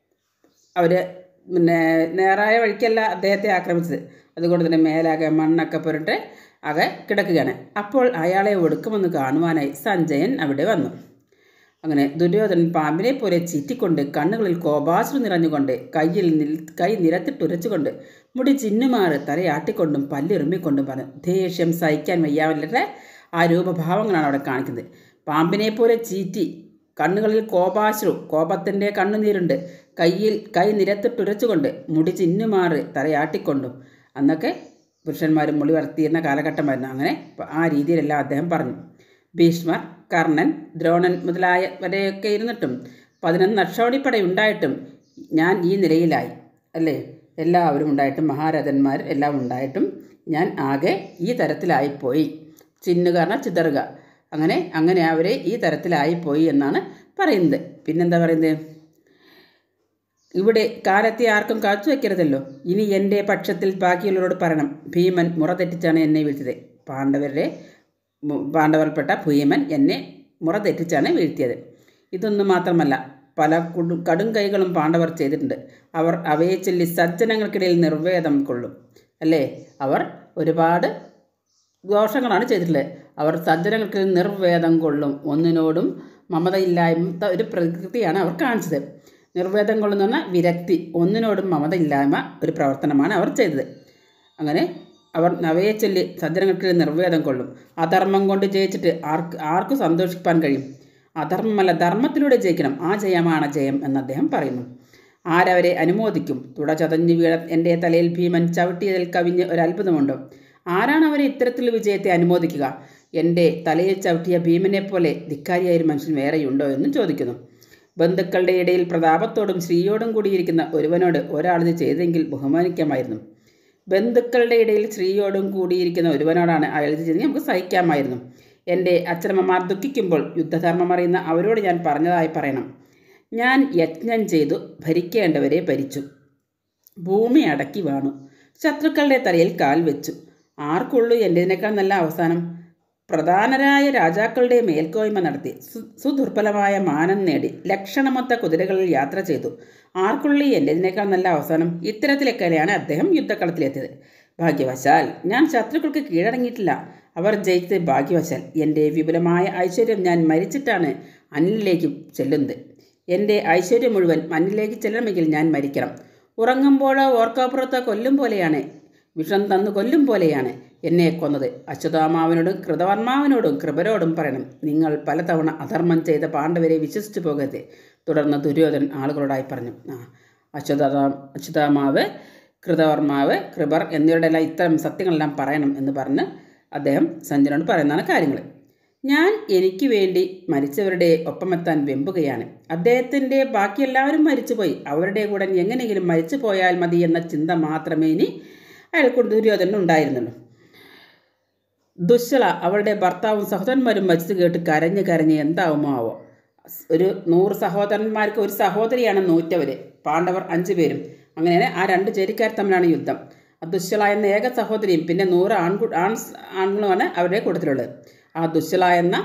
അവർ പിന്നെ നേരായ വഴിക്കല്ല അദ്ദേഹത്തെ ആക്രമിച്ചത് അതുകൊണ്ട് തന്നെ മേലാകെ മണ്ണൊക്കെ പുരട്ട് ആകെ കിടക്കുകയാണ് അപ്പോൾ അയാളെ ഒടുക്കുമെന്ന് കാണുവാനായി സഞ്ജയൻ അവിടെ വന്നു അങ്ങനെ ദുര്യോധനൻ പാമ്പിനെ പോലെ ചീറ്റിക്കൊണ്ട് കണ്ണുകളിൽ കോപാശ്രു നിറഞ്ഞുകൊണ്ട് കയ്യിൽ നിൽ കൈ നിരത്തിട്ടുരച്ചുകൊണ്ട് മുടി ചിന്നുമാറ് തലയാട്ടിക്കൊണ്ടും പല്ലിറുമ്മിക്കൊണ്ടും പറഞ്ഞു ദേഷ്യം സഹിക്കാൻ വയ്യാവല്ലേ ആ രൂപഭാവങ്ങളാണ് അവിടെ കാണിക്കുന്നത് പാമ്പിനെ പോലെ ചീറ്റി കണ്ണുകളിൽ കോപാശ്രു കോപത്തിൻ്റെ കണ്ണുനീരുണ്ട് കയ്യിൽ കൈ നിരത്തിട്ടുരച്ചുകൊണ്ട് മുടി ചിന്നുമാറ് തലയാട്ടിക്കൊണ്ടും അന്നൊക്കെ പുരുഷന്മാർ മുടി വളർത്തിയിരുന്ന കാലഘട്ടമായിരുന്നു അങ്ങനെ ആ രീതിയിലെല്ലാം അദ്ദേഹം പറഞ്ഞു ഭീഷ്മർ കർണൻ ദ്രോണൻ മുതലായവരെയൊക്കെ ഇരുന്നിട്ടും പതിനൊന്ന് അക്ഷോണിപ്പട ഉണ്ടായിട്ടും ഞാൻ ഈ നിലയിലായി അല്ലേ എല്ലാവരും ഉണ്ടായിട്ടും മഹാരഥന്മാർ എല്ലാം ഉണ്ടായിട്ടും ഞാൻ ആകെ ഈ തരത്തിലായിപ്പോയി ചിന്നുക പറഞ്ഞാൽ ചിതറുക അങ്ങനെ അങ്ങനെ അവരെ ഈ തരത്തിലായിപ്പോയി എന്നാണ് പറയുന്നത് പിന്നെന്താ പറയുന്നത് ഇവിടെ കാലത്തെ ആർക്കും കാത്തു വയ്ക്കരുതല്ലോ ഇനി എൻ്റെ പക്ഷത്തിൽ ബാക്കിയുള്ളവരോട് പറയണം ഭീമൻ മുറ തെറ്റിച്ചാണ് എന്നെ വീഴ്ത്തിയത് പാണ്ഡവരുടെ മു- പാണ്ഡവർപ്പെട്ട ഭീമൻ എന്നെ മുറ തെറ്റിച്ചാണ് വീഴ്ത്തിയത് ഇതൊന്നും മാത്രമല്ല പല കുടു കടും കൈകളും പാണ്ഡവർ ചെയ്തിട്ടുണ്ട് അവർ അവയെ ചൊല്ലി സജ്ജനങ്ങൾക്കിടയിൽ നിർവേദം കൊള്ളും അല്ലേ അവർ ഒരുപാട് ദോഷങ്ങളാണ് ചെയ്തിട്ടുള്ളത് അവർ സജ്ജനങ്ങൾക്ക് നിർവേദം കൊള്ളും ഒന്നിനോടും മമതയില്ലായ്മ ഒരു പ്രകൃതിയാണ് അവർ കാണിച്ചത് നിർവേദം കൊള്ളുന്ന പറഞ്ഞാൽ വിരക്തി ഒന്നിനോടും മമതയില്ലായ്മ ഒരു പ്രവർത്തനമാണ് അവർ ചെയ്തത് അങ്ങനെ അവർ അവയെ ചൊല്ലി സജ്ജനങ്ങൾക്ക് നിർവേദം കൊള്ളും അധർമ്മം കൊണ്ട് ജയിച്ചിട്ട് ആർക്ക് ആർക്കും സന്തോഷിപ്പാൻ കഴിയും അധർമ്മമല്ല ധർമ്മത്തിലൂടെ ജയിക്കണം ആ ജയമാണ് ജയം എന്ന് അദ്ദേഹം പറയുന്നു ആരവരെ അനുമോദിക്കും തുട ചതഞ്ഞു വീഴ എൻ്റെ തലയിൽ ഭീമൻ ചവിട്ടിയതിൽ കവിഞ്ഞ് ഒരു അത്ഭുതമുണ്ടോ ആരാണ് അവരെ ഇത്തരത്തിൽ വിജയത്തെ അനുമോദിക്കുക എൻ്റെ തലയിൽ ചവിട്ടിയ ഭീമനെ പോലെ ധിക്കാരിയായ ഒരു മനുഷ്യൻ വേറെയുണ്ടോ എന്നും ചോദിക്കുന്നു ബന്ധുക്കളുടെ ഇടയിൽ പ്രതാപത്തോടും ശ്രീയോടും കൂടിയിരിക്കുന്ന ഒരുവനോട് ഒരാളിത് ചെയ്തെങ്കിൽ ബഹുമാനിക്കാമായിരുന്നു ബന്ധുക്കളുടെ ഇടയിൽ സ്ത്രീയോടും കൂടിയിരിക്കുന്ന ഒരുവനോടാണ് അയാൾ ഇത് ചെയ്തെങ്കിൽ നമുക്ക് സഹിക്കാമായിരുന്നു എൻ്റെ അച്ഛനമ്മമാർ ദുഃഖിക്കുമ്പോൾ യുദ്ധധർമ്മം അറിയുന്ന അവരോട് ഞാൻ പറഞ്ഞതായി പറയണം ഞാൻ യജ്ഞം ചെയ്തു ഭരിക്കേണ്ടവരെ ഭരിച്ചു ഭൂമി അടക്കി വാണു ശത്രുക്കളുടെ തലയിൽ കാൽ വെച്ചു ആർക്കുള്ളൂ എൻ്റെതിനേക്കാൾ നല്ല അവസാനം പ്രധാനരായ രാജാക്കളുടെ മേൽക്കോയ്മ നടത്തി സു- സുദുർബലമായ മാനം നേടി ലക്ഷണമൊത്ത കുതിരകളിൽ യാത്ര ചെയ്തു ആർക്കുള്ളി എൻ്റെതിനേക്കാൾ നല്ല അവസാനം ഇത്തരത്തിലൊക്കെയാണ് അദ്ദേഹം യുദ്ധക്കളത്തിലെത്തിയത് ഭാഗ്യവശാൽ ഞാൻ ശത്രുക്കൾക്ക് കീഴടങ്ങിയിട്ടില്ല അവർ ജയിച്ചത് ഭാഗ്യവശാൽ എൻ്റെ വിപുലമായ ഐശ്വര്യം ഞാൻ മരിച്ചിട്ടാണ് അന്നിലേക്ക് ചെല്ലുന്നത് എൻ്റെ ഐശ്വര്യം മുഴുവൻ മണ്ണിലേക്ക് ചെല്ലണമെങ്കിൽ ഞാൻ മരിക്കണം ഉറങ്ങുമ്പോഴോ ഓർക്കാപ്പുറത്തോ കൊല്ലും പോലെയാണ് വിഷം തന്നു കൊല്ലും പോലെയാണ് എന്നെ കൊന്നത് അച്യുതാമാവിനോടും കൃതവർമാവിനോടും കൃപരോടും പറയണം നിങ്ങൾ പലതവണ അധർമ്മം ചെയ്ത പാണ്ഡവരെ വിശ്വസിച്ചു പോകരുത് തുടർന്ന് ദുര്യോധൻ ആളുകളോടായി പറഞ്ഞു ആ അച്യുതാ അച്യുതാമാവ് കൃതവർമാവ് കൃപർ എന്നിവരുടെ എല്ലാം ഇത്തരം സത്യങ്ങളെല്ലാം പറയണം എന്ന് പറഞ്ഞ് അദ്ദേഹം സഞ്ജനോട് പറയുന്നതാണ് കാര്യങ്ങൾ ഞാൻ എനിക്ക് വേണ്ടി മരിച്ചവരുടെ ഒപ്പമെത്താൻ വെമ്പുകയാണ് അദ്ദേഹത്തിൻ്റെ ബാക്കി എല്ലാവരും മരിച്ചുപോയി അവരുടെ കൂടെ എങ്ങനെയെങ്കിലും മരിച്ചു പോയാൽ മതി എന്ന ചിന്ത മാത്രമേ ഇനി അയാൾക്കൊണ്ട് ദുര്യോധനൻ ഉണ്ടായിരുന്നുള്ളൂ ദുശ്ശള അവളുടെ ഭർത്താവും സഹോദരന്മാരും മരിച്ചു കേട്ട് കരഞ്ഞ് കരഞ്ഞ് എന്താവുമോ ആവോ ഒരു നൂറ് സഹോദരന്മാർക്ക് ഒരു സഹോദരിയാണ് നൂറ്റവര് പാണ്ഡവർ അഞ്ചു പേരും അങ്ങനെയാണ് ആ രണ്ട് ചേരിക്കാർ തമ്മിലാണ് യുദ്ധം ആ ദുശ്ശള എന്ന ഏക സഹോദരിയും പിന്നെ നൂറ് ആൺകു ആൺ ആണുങ്ങളുമാണ് അവരുടെ കൂട്ടത്തിലുള്ളത് ആ ദുശ്ശള എന്ന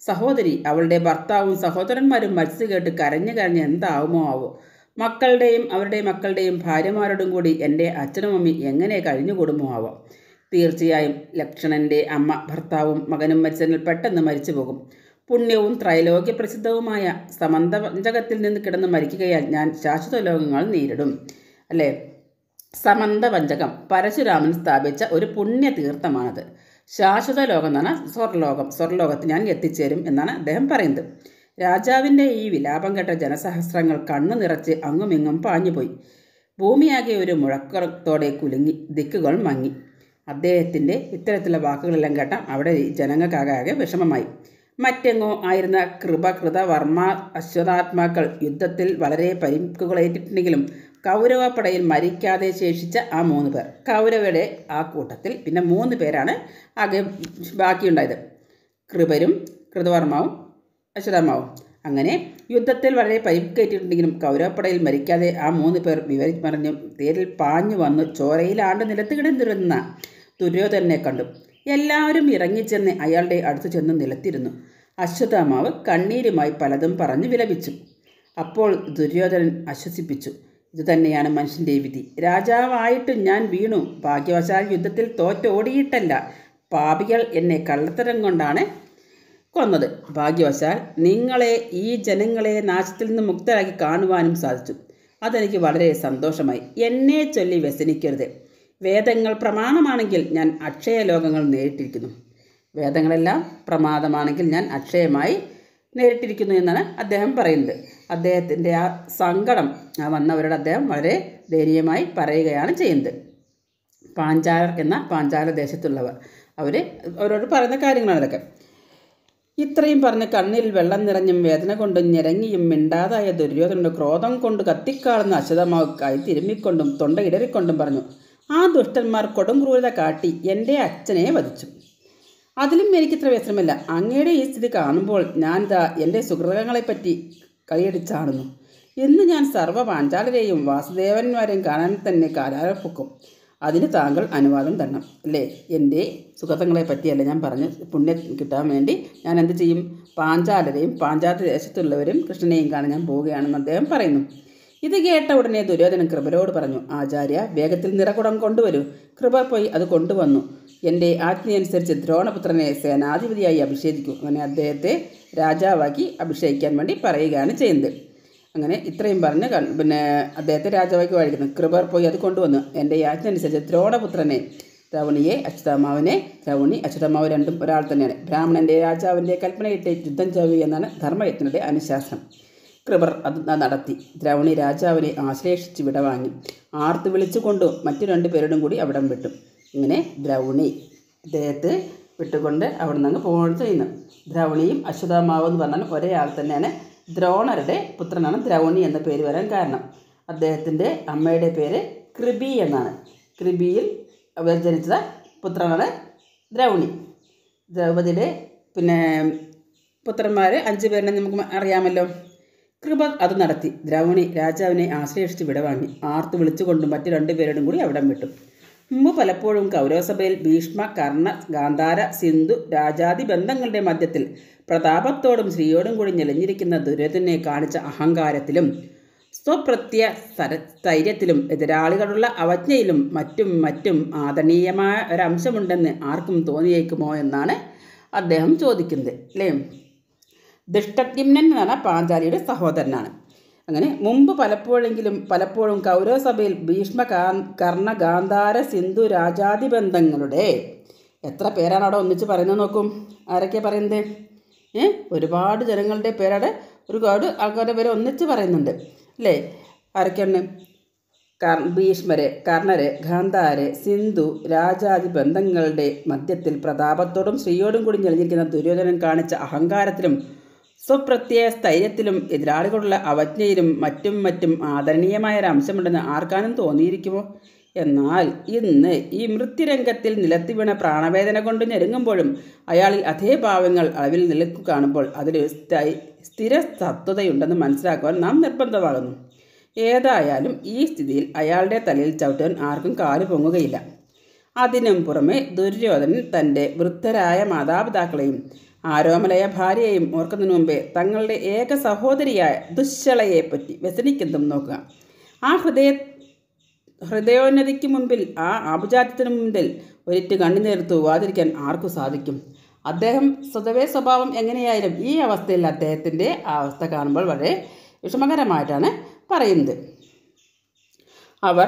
സഹോദരി അവളുടെ ഭർത്താവും സഹോദരന്മാരും മത്സ്യ കേട്ട് കരഞ്ഞു കരഞ്ഞ് എന്താവുമോ ആവോ മക്കളുടെയും അവരുടെ മക്കളുടെയും ഭാര്യമാരോടും കൂടി എൻ്റെ അച്ഛനും അമ്മി എങ്ങനെ കഴിഞ്ഞുകൂടുമോ ആവോ തീർച്ചയായും ലക്ഷണൻ്റെ അമ്മ ഭർത്താവും മകനും മരിച്ചതിൽ പെട്ടെന്ന് മരിച്ചു പോകും പുണ്യവും ത്രൈലോക്യ പ്രസിദ്ധവുമായ സമന്തപഞ്ചകത്തിൽ നിന്ന് കിടന്ന് മരിക്കുകയാൽ ഞാൻ ശാശ്വത ലോകങ്ങൾ നേരിടും അല്ലേ സമന്തപഞ്ചകം പരശുരാമൻ സ്ഥാപിച്ച ഒരു പുണ്യ തീർത്ഥമാണത് ശാശ്വത ലോകം എന്ന് പറഞ്ഞാൽ സ്വർലോകം സ്വർലോകത്ത് ഞാൻ എത്തിച്ചേരും എന്നാണ് അദ്ദേഹം പറയുന്നത് രാജാവിൻ്റെ ഈ വിലാപം കേട്ട ജനസഹസ്രങ്ങൾ കണ്ണു നിറച്ച് അങ്ങുമിങ്ങും പാഞ്ഞുപോയി ഭൂമിയാകെ ഒരു മുഴക്കത്തോടെ കുലുങ്ങി ദിക്കുകൾ മങ്ങി അദ്ദേഹത്തിൻ്റെ ഇത്തരത്തിലുള്ള വാക്കുകളെല്ലാം കേട്ട അവിടെ ജനങ്ങൾക്കാകെ വിഷമമായി മറ്റെങ്ങോ ആയിരുന്ന കൃപകൃത വർമ്മ അശ്വതാത്മാക്കൾ യുദ്ധത്തിൽ വളരെ പരിക്കുകളേറ്റിട്ടുണ്ടെങ്കിലും കൗരവപ്പടയിൽ മരിക്കാതെ ശേഷിച്ച ആ മൂന്ന് പേർ കൗരവയുടെ ആ കൂട്ടത്തിൽ പിന്നെ മൂന്ന് പേരാണ് ആകെ ബാക്കിയുണ്ടായത് കൃപരും കൃതവർമാവും അശ്വതാമാവും അങ്ങനെ യുദ്ധത്തിൽ വളരെ പരിക്കേറ്റിട്ടുണ്ടെങ്കിലും കൗരവപ്പടയിൽ മരിക്കാതെ ആ മൂന്ന് പേർ വിവരി പറഞ്ഞു തേരിൽ പാഞ്ഞു വന്ന് ചോരയിലാണ്ട് നിലത്ത് കിടന്നിരുന്ന ദുര്യോധനെ കണ്ടു എല്ലാവരും ഇറങ്ങിച്ചെന്ന് അയാളുടെ അടുത്ത് ചെന്ന് നിലത്തിരുന്നു അശ്വത്ഥാമാവ് കണ്ണീരുമായി പലതും പറഞ്ഞു വിലപിച്ചു അപ്പോൾ ദുര്യോധനൻ ആശ്വസിപ്പിച്ചു ഇതുതന്നെയാണ് മനുഷ്യൻ്റെ വിധി രാജാവായിട്ട് ഞാൻ വീണു ഭാഗ്യവശാൽ യുദ്ധത്തിൽ തോറ്റോടിയിട്ടല്ല പാപികൾ എന്നെ കള്ളത്തരം കൊണ്ടാണ് കൊന്നത് ഭാഗ്യവശാൽ നിങ്ങളെ ഈ ജനങ്ങളെ നാശത്തിൽ നിന്ന് മുക്തരാക്കി കാണുവാനും സാധിച്ചു അതെനിക്ക് വളരെ സന്തോഷമായി എന്നെ ചൊല്ലി വ്യസനിക്കരുത് വേദങ്ങൾ പ്രമാണമാണെങ്കിൽ ഞാൻ അക്ഷയ ലോകങ്ങൾ നേരിട്ടിരിക്കുന്നു വേദങ്ങളെല്ലാം പ്രമാദമാണെങ്കിൽ ഞാൻ അക്ഷയമായി നേരിട്ടിരിക്കുന്നു എന്നാണ് അദ്ദേഹം പറയുന്നത് അദ്ദേഹത്തിൻ്റെ ആ സങ്കടം ആ വന്നവരോട് അദ്ദേഹം വളരെ ദയനീയമായി പറയുകയാണ് ചെയ്യുന്നത് പാഞ്ചാലർ എന്ന പാഞ്ചാല ദേശത്തുള്ളവർ അവർ അവരോട് പറയുന്ന കാര്യങ്ങളാണ് ഇതൊക്കെ ഇത്രയും പറഞ്ഞ് കണ്ണിൽ വെള്ളം നിറഞ്ഞും വേദന കൊണ്ടും ഞെരങ്ങിയും മിണ്ടാതായ ദുര്യോധനന്റെ ക്രോധം കൊണ്ട് കത്തിക്കാളുന്ന അശ്വതമാക്കായി തിരുമ്മിക്കൊണ്ടും തൊണ്ട ഇടറിക്കൊണ്ടും പറഞ്ഞു ആ ദുഷ്ടന്മാർ കൊടും ക്രൂരത കാട്ടി എൻ്റെ അച്ഛനെ വധിച്ചു അതിലും എനിക്കിത്ര വ്യസനമില്ല അങ്ങയുടെ ഈ സ്ഥിതി കാണുമ്പോൾ ഞാനിതാ എൻ്റെ സുഹൃതങ്ങളെപ്പറ്റി കൈയടിച്ചാടുന്നു ഇന്ന് ഞാൻ സർവ്വ പാഞ്ചാലരെയും വാസുദേവന്മാരെയും കാണാൻ തന്നെ കാലാരപ്പൊക്കും അതിന് താങ്കൾ അനുവാദം തരണം അല്ലേ എൻ്റെ സുഖതങ്ങളെ പറ്റിയല്ല ഞാൻ പറഞ്ഞ് പുണ്യം കിട്ടാൻ വേണ്ടി ഞാൻ എന്ത് ചെയ്യും പാഞ്ചാലരെയും പാഞ്ചാല ദേശത്തുള്ളവരും കൃഷ്ണനെയും കാണാൻ ഞാൻ പോവുകയാണെന്ന് അദ്ദേഹം പറയുന്നു ഇത് കേട്ട ഉടനെ ദുര്യോധനൻ കൃപരോട് പറഞ്ഞു ആചാര്യ വേഗത്തിൽ നിറകുടം കൊണ്ടുവരൂ കൃപ പോയി അത് കൊണ്ടുവന്നു എൻ്റെ ആജ്ഞയനുസരിച്ച് ദ്രോണപുത്രനെ സേനാധിപതിയായി അഭിഷേകിക്കൂ അങ്ങനെ അദ്ദേഹത്തെ രാജാവാക്കി അഭിഷേകിക്കാൻ വേണ്ടി പറയുകയാണ് ചെയ്യുന്നത് അങ്ങനെ ഇത്രയും പറഞ്ഞ് കൺ- പിന്നെ അദ്ദേഹത്തെ രാജാവാക്കി വാഴിക്കുന്നു കൃപർ പോയി അത് കൊണ്ടുവന്നു എൻ്റെ യാജ്ഞ അനുസരിച്ച് ദ്രോണപുത്രനെ ദ്രൗണിയെ അച്യുതമാവിനെ ദ്രൗണി അച്യുതമാവ് രണ്ടും ഒരാൾ തന്നെയാണ് ബ്രാഹ്മണൻ്റെ രാജാവിൻ്റെ കൽപ്പനയിട്ട് യുദ്ധം ചെയ്യുക എന്നാണ് ധർമ്മയജ്ഞയുടെ അനുശാസനം കൃപർ അത് നടത്തി ദ്രൗണി രാജാവിനെ ആശ്ലേഷിച്ച് വിടവാങ്ങി ആർത്ത് വിളിച്ചുകൊണ്ട് മറ്റു രണ്ടു പേരോടും കൂടി അവിടം വിട്ടു ഇങ്ങനെ ദ്രൗണി അദ്ദേഹത്തെ വിട്ടുകൊണ്ട് അവിടെ നിന്ന് അങ്ങ് പോവുകയാണ് ചെയ്യുന്നു ദ്രൗണിയും അശ്വതാമാവും എന്ന് പറഞ്ഞാൽ ഒരേ ആൾ തന്നെയാണ് ദ്രോണരുടെ പുത്രനാണ് ദ്രൗണി എന്ന പേര് വരാൻ കാരണം അദ്ദേഹത്തിൻ്റെ അമ്മയുടെ പേര് കൃപി എന്നാണ് കൃപിയിൽ അവർ ജനിച്ച പുത്രനാണ് ദ്രൗണി ദ്രൗപദിയുടെ പിന്നെ പുത്രന്മാർ അഞ്ച് പേരിനെ നമുക്ക് അറിയാമല്ലോ കൃപ അത് നടത്തി ദ്രൗണി രാജാവിനെ ആശ്ലേഷിച്ച് വിടവാങ്ങി ആർത്ത് വിളിച്ചുകൊണ്ടും മറ്റു രണ്ടുപേരോടും കൂടി അവിടം വിട്ടു മുമ്പ് പലപ്പോഴും കൗരവസഭയിൽ ഭീഷ്മ കർണ ഗാന്ധാര സിന്ധു രാജാതി ബന്ധങ്ങളുടെ മധ്യത്തിൽ പ്രതാപത്തോടും ശ്രീയോടും കൂടി ഞെളിഞ്ഞിരിക്കുന്ന ദുര്യോധനെ കാണിച്ച അഹങ്കാരത്തിലും സ്വപ്രത്യ സ്ഥര സ്ഥൈര്യത്തിലും എതിരാളികളുള്ള അവജ്ഞയിലും മറ്റും മറ്റും ആദരണീയമായ ഒരംശമുണ്ടെന്ന് ആർക്കും തോന്നിയേക്കുമോ എന്നാണ് അദ്ദേഹം ചോദിക്കുന്നത് അല്ലേ ദുഷ്ടദ്യുമ്നൻ എന്ന് പറഞ്ഞാൽ പാഞ്ചാലിയുടെ സഹോദരനാണ് അങ്ങനെ മുമ്പ് പലപ്പോഴെങ്കിലും പലപ്പോഴും കൗരവസഭയിൽ ഭീഷ്മ കാ- കർണ ഗാന്ധാര സിന്ധു രാജാതി ബന്ധങ്ങളുടെ എത്ര പേരാണ് അവിടെ ഒന്നിച്ച് പറയുന്നത് നോക്കും ആരൊക്കെയാണ് പറയുന്നത് ഏ ഒരുപാട് ജനങ്ങളുടെ പേരവിടെ ഒരുപാട് ആൾക്കാരുടെ പേര് ഒന്നിച്ച് പറയുന്നുണ്ട് അല്ലേ ആരൊക്കെയാണ് കർ ഭീഷ്മര് കർണര് ഗാന്ധാര് സിന്ധു രാജാതി ബന്ധങ്ങളുടെ മധ്യത്തിൽ പ്രതാപത്തോടും ശ്രീയോടും കൂടി ഞെളിഞ്ഞിരിക്കുന്ന ദുര്യോധനൻ കാണിച്ച അഹങ്കാരത്തിലും സ്വപ്രത്യയ സ്ഥൈര്യത്തിലും എതിരാളികളുള്ള അവജ്ഞയിലും മറ്റും മറ്റും ആദരണീയമായ ഒരു അംശമുണ്ടെന്ന് ആർക്കാനും തോന്നിയിരിക്കുമോ എന്നാൽ ഇന്ന് ഈ മൃത്യുരംഗത്തിൽ നിലത്തി വീണ പ്രാണവേദന കൊണ്ട് ഞെരുങ്ങുമ്പോഴും അയാളിൽ അതേ ഭാവങ്ങൾ അളവിൽ നിലക്കു കാണുമ്പോൾ അതിൽ സ്ഥൈ- സ്ഥിര സത്വതയുണ്ടെന്ന് മനസ്സിലാക്കുവാൻ നാം നിർബന്ധമാകുന്നു ഏതായാലും ഈ സ്ഥിതിയിൽ അയാളുടെ തലയിൽ ചവിട്ടാൻ ആർക്കും കാല് പൊങ്ങുകയില്ല അതിനും പുറമെ ദുര്യോധനൻ തൻ്റെ വൃദ്ധരായ മാതാപിതാക്കളെയും ആരോമലയ ഭാര്യയെയും ഓർക്കുന്നതിന് മുമ്പേ തങ്ങളുടെ ഏക സഹോദരിയായ ദുശ്ശളയെപ്പറ്റി വ്യസനിക്കുന്നതും നോക്കുക ആ ഹൃദയ ഹൃദയോന്നതിക്ക് മുൻപിൽ ആ ആഭിജാത്യത്തിന് മുൻപിൽ ഒരിറ്റ് കണ്ണുനീർ തൂവാതിരിക്കാൻ ആർക്കു സാധിക്കും അദ്ദേഹം സ്വതവേ സ്വഭാവം എങ്ങനെയായാലും ഈ അവസ്ഥയിൽ അദ്ദേഹത്തിൻ്റെ ആ അവസ്ഥ കാണുമ്പോൾ വളരെ വിഷമകരമായിട്ടാണ് പറയുന്നത് അവർ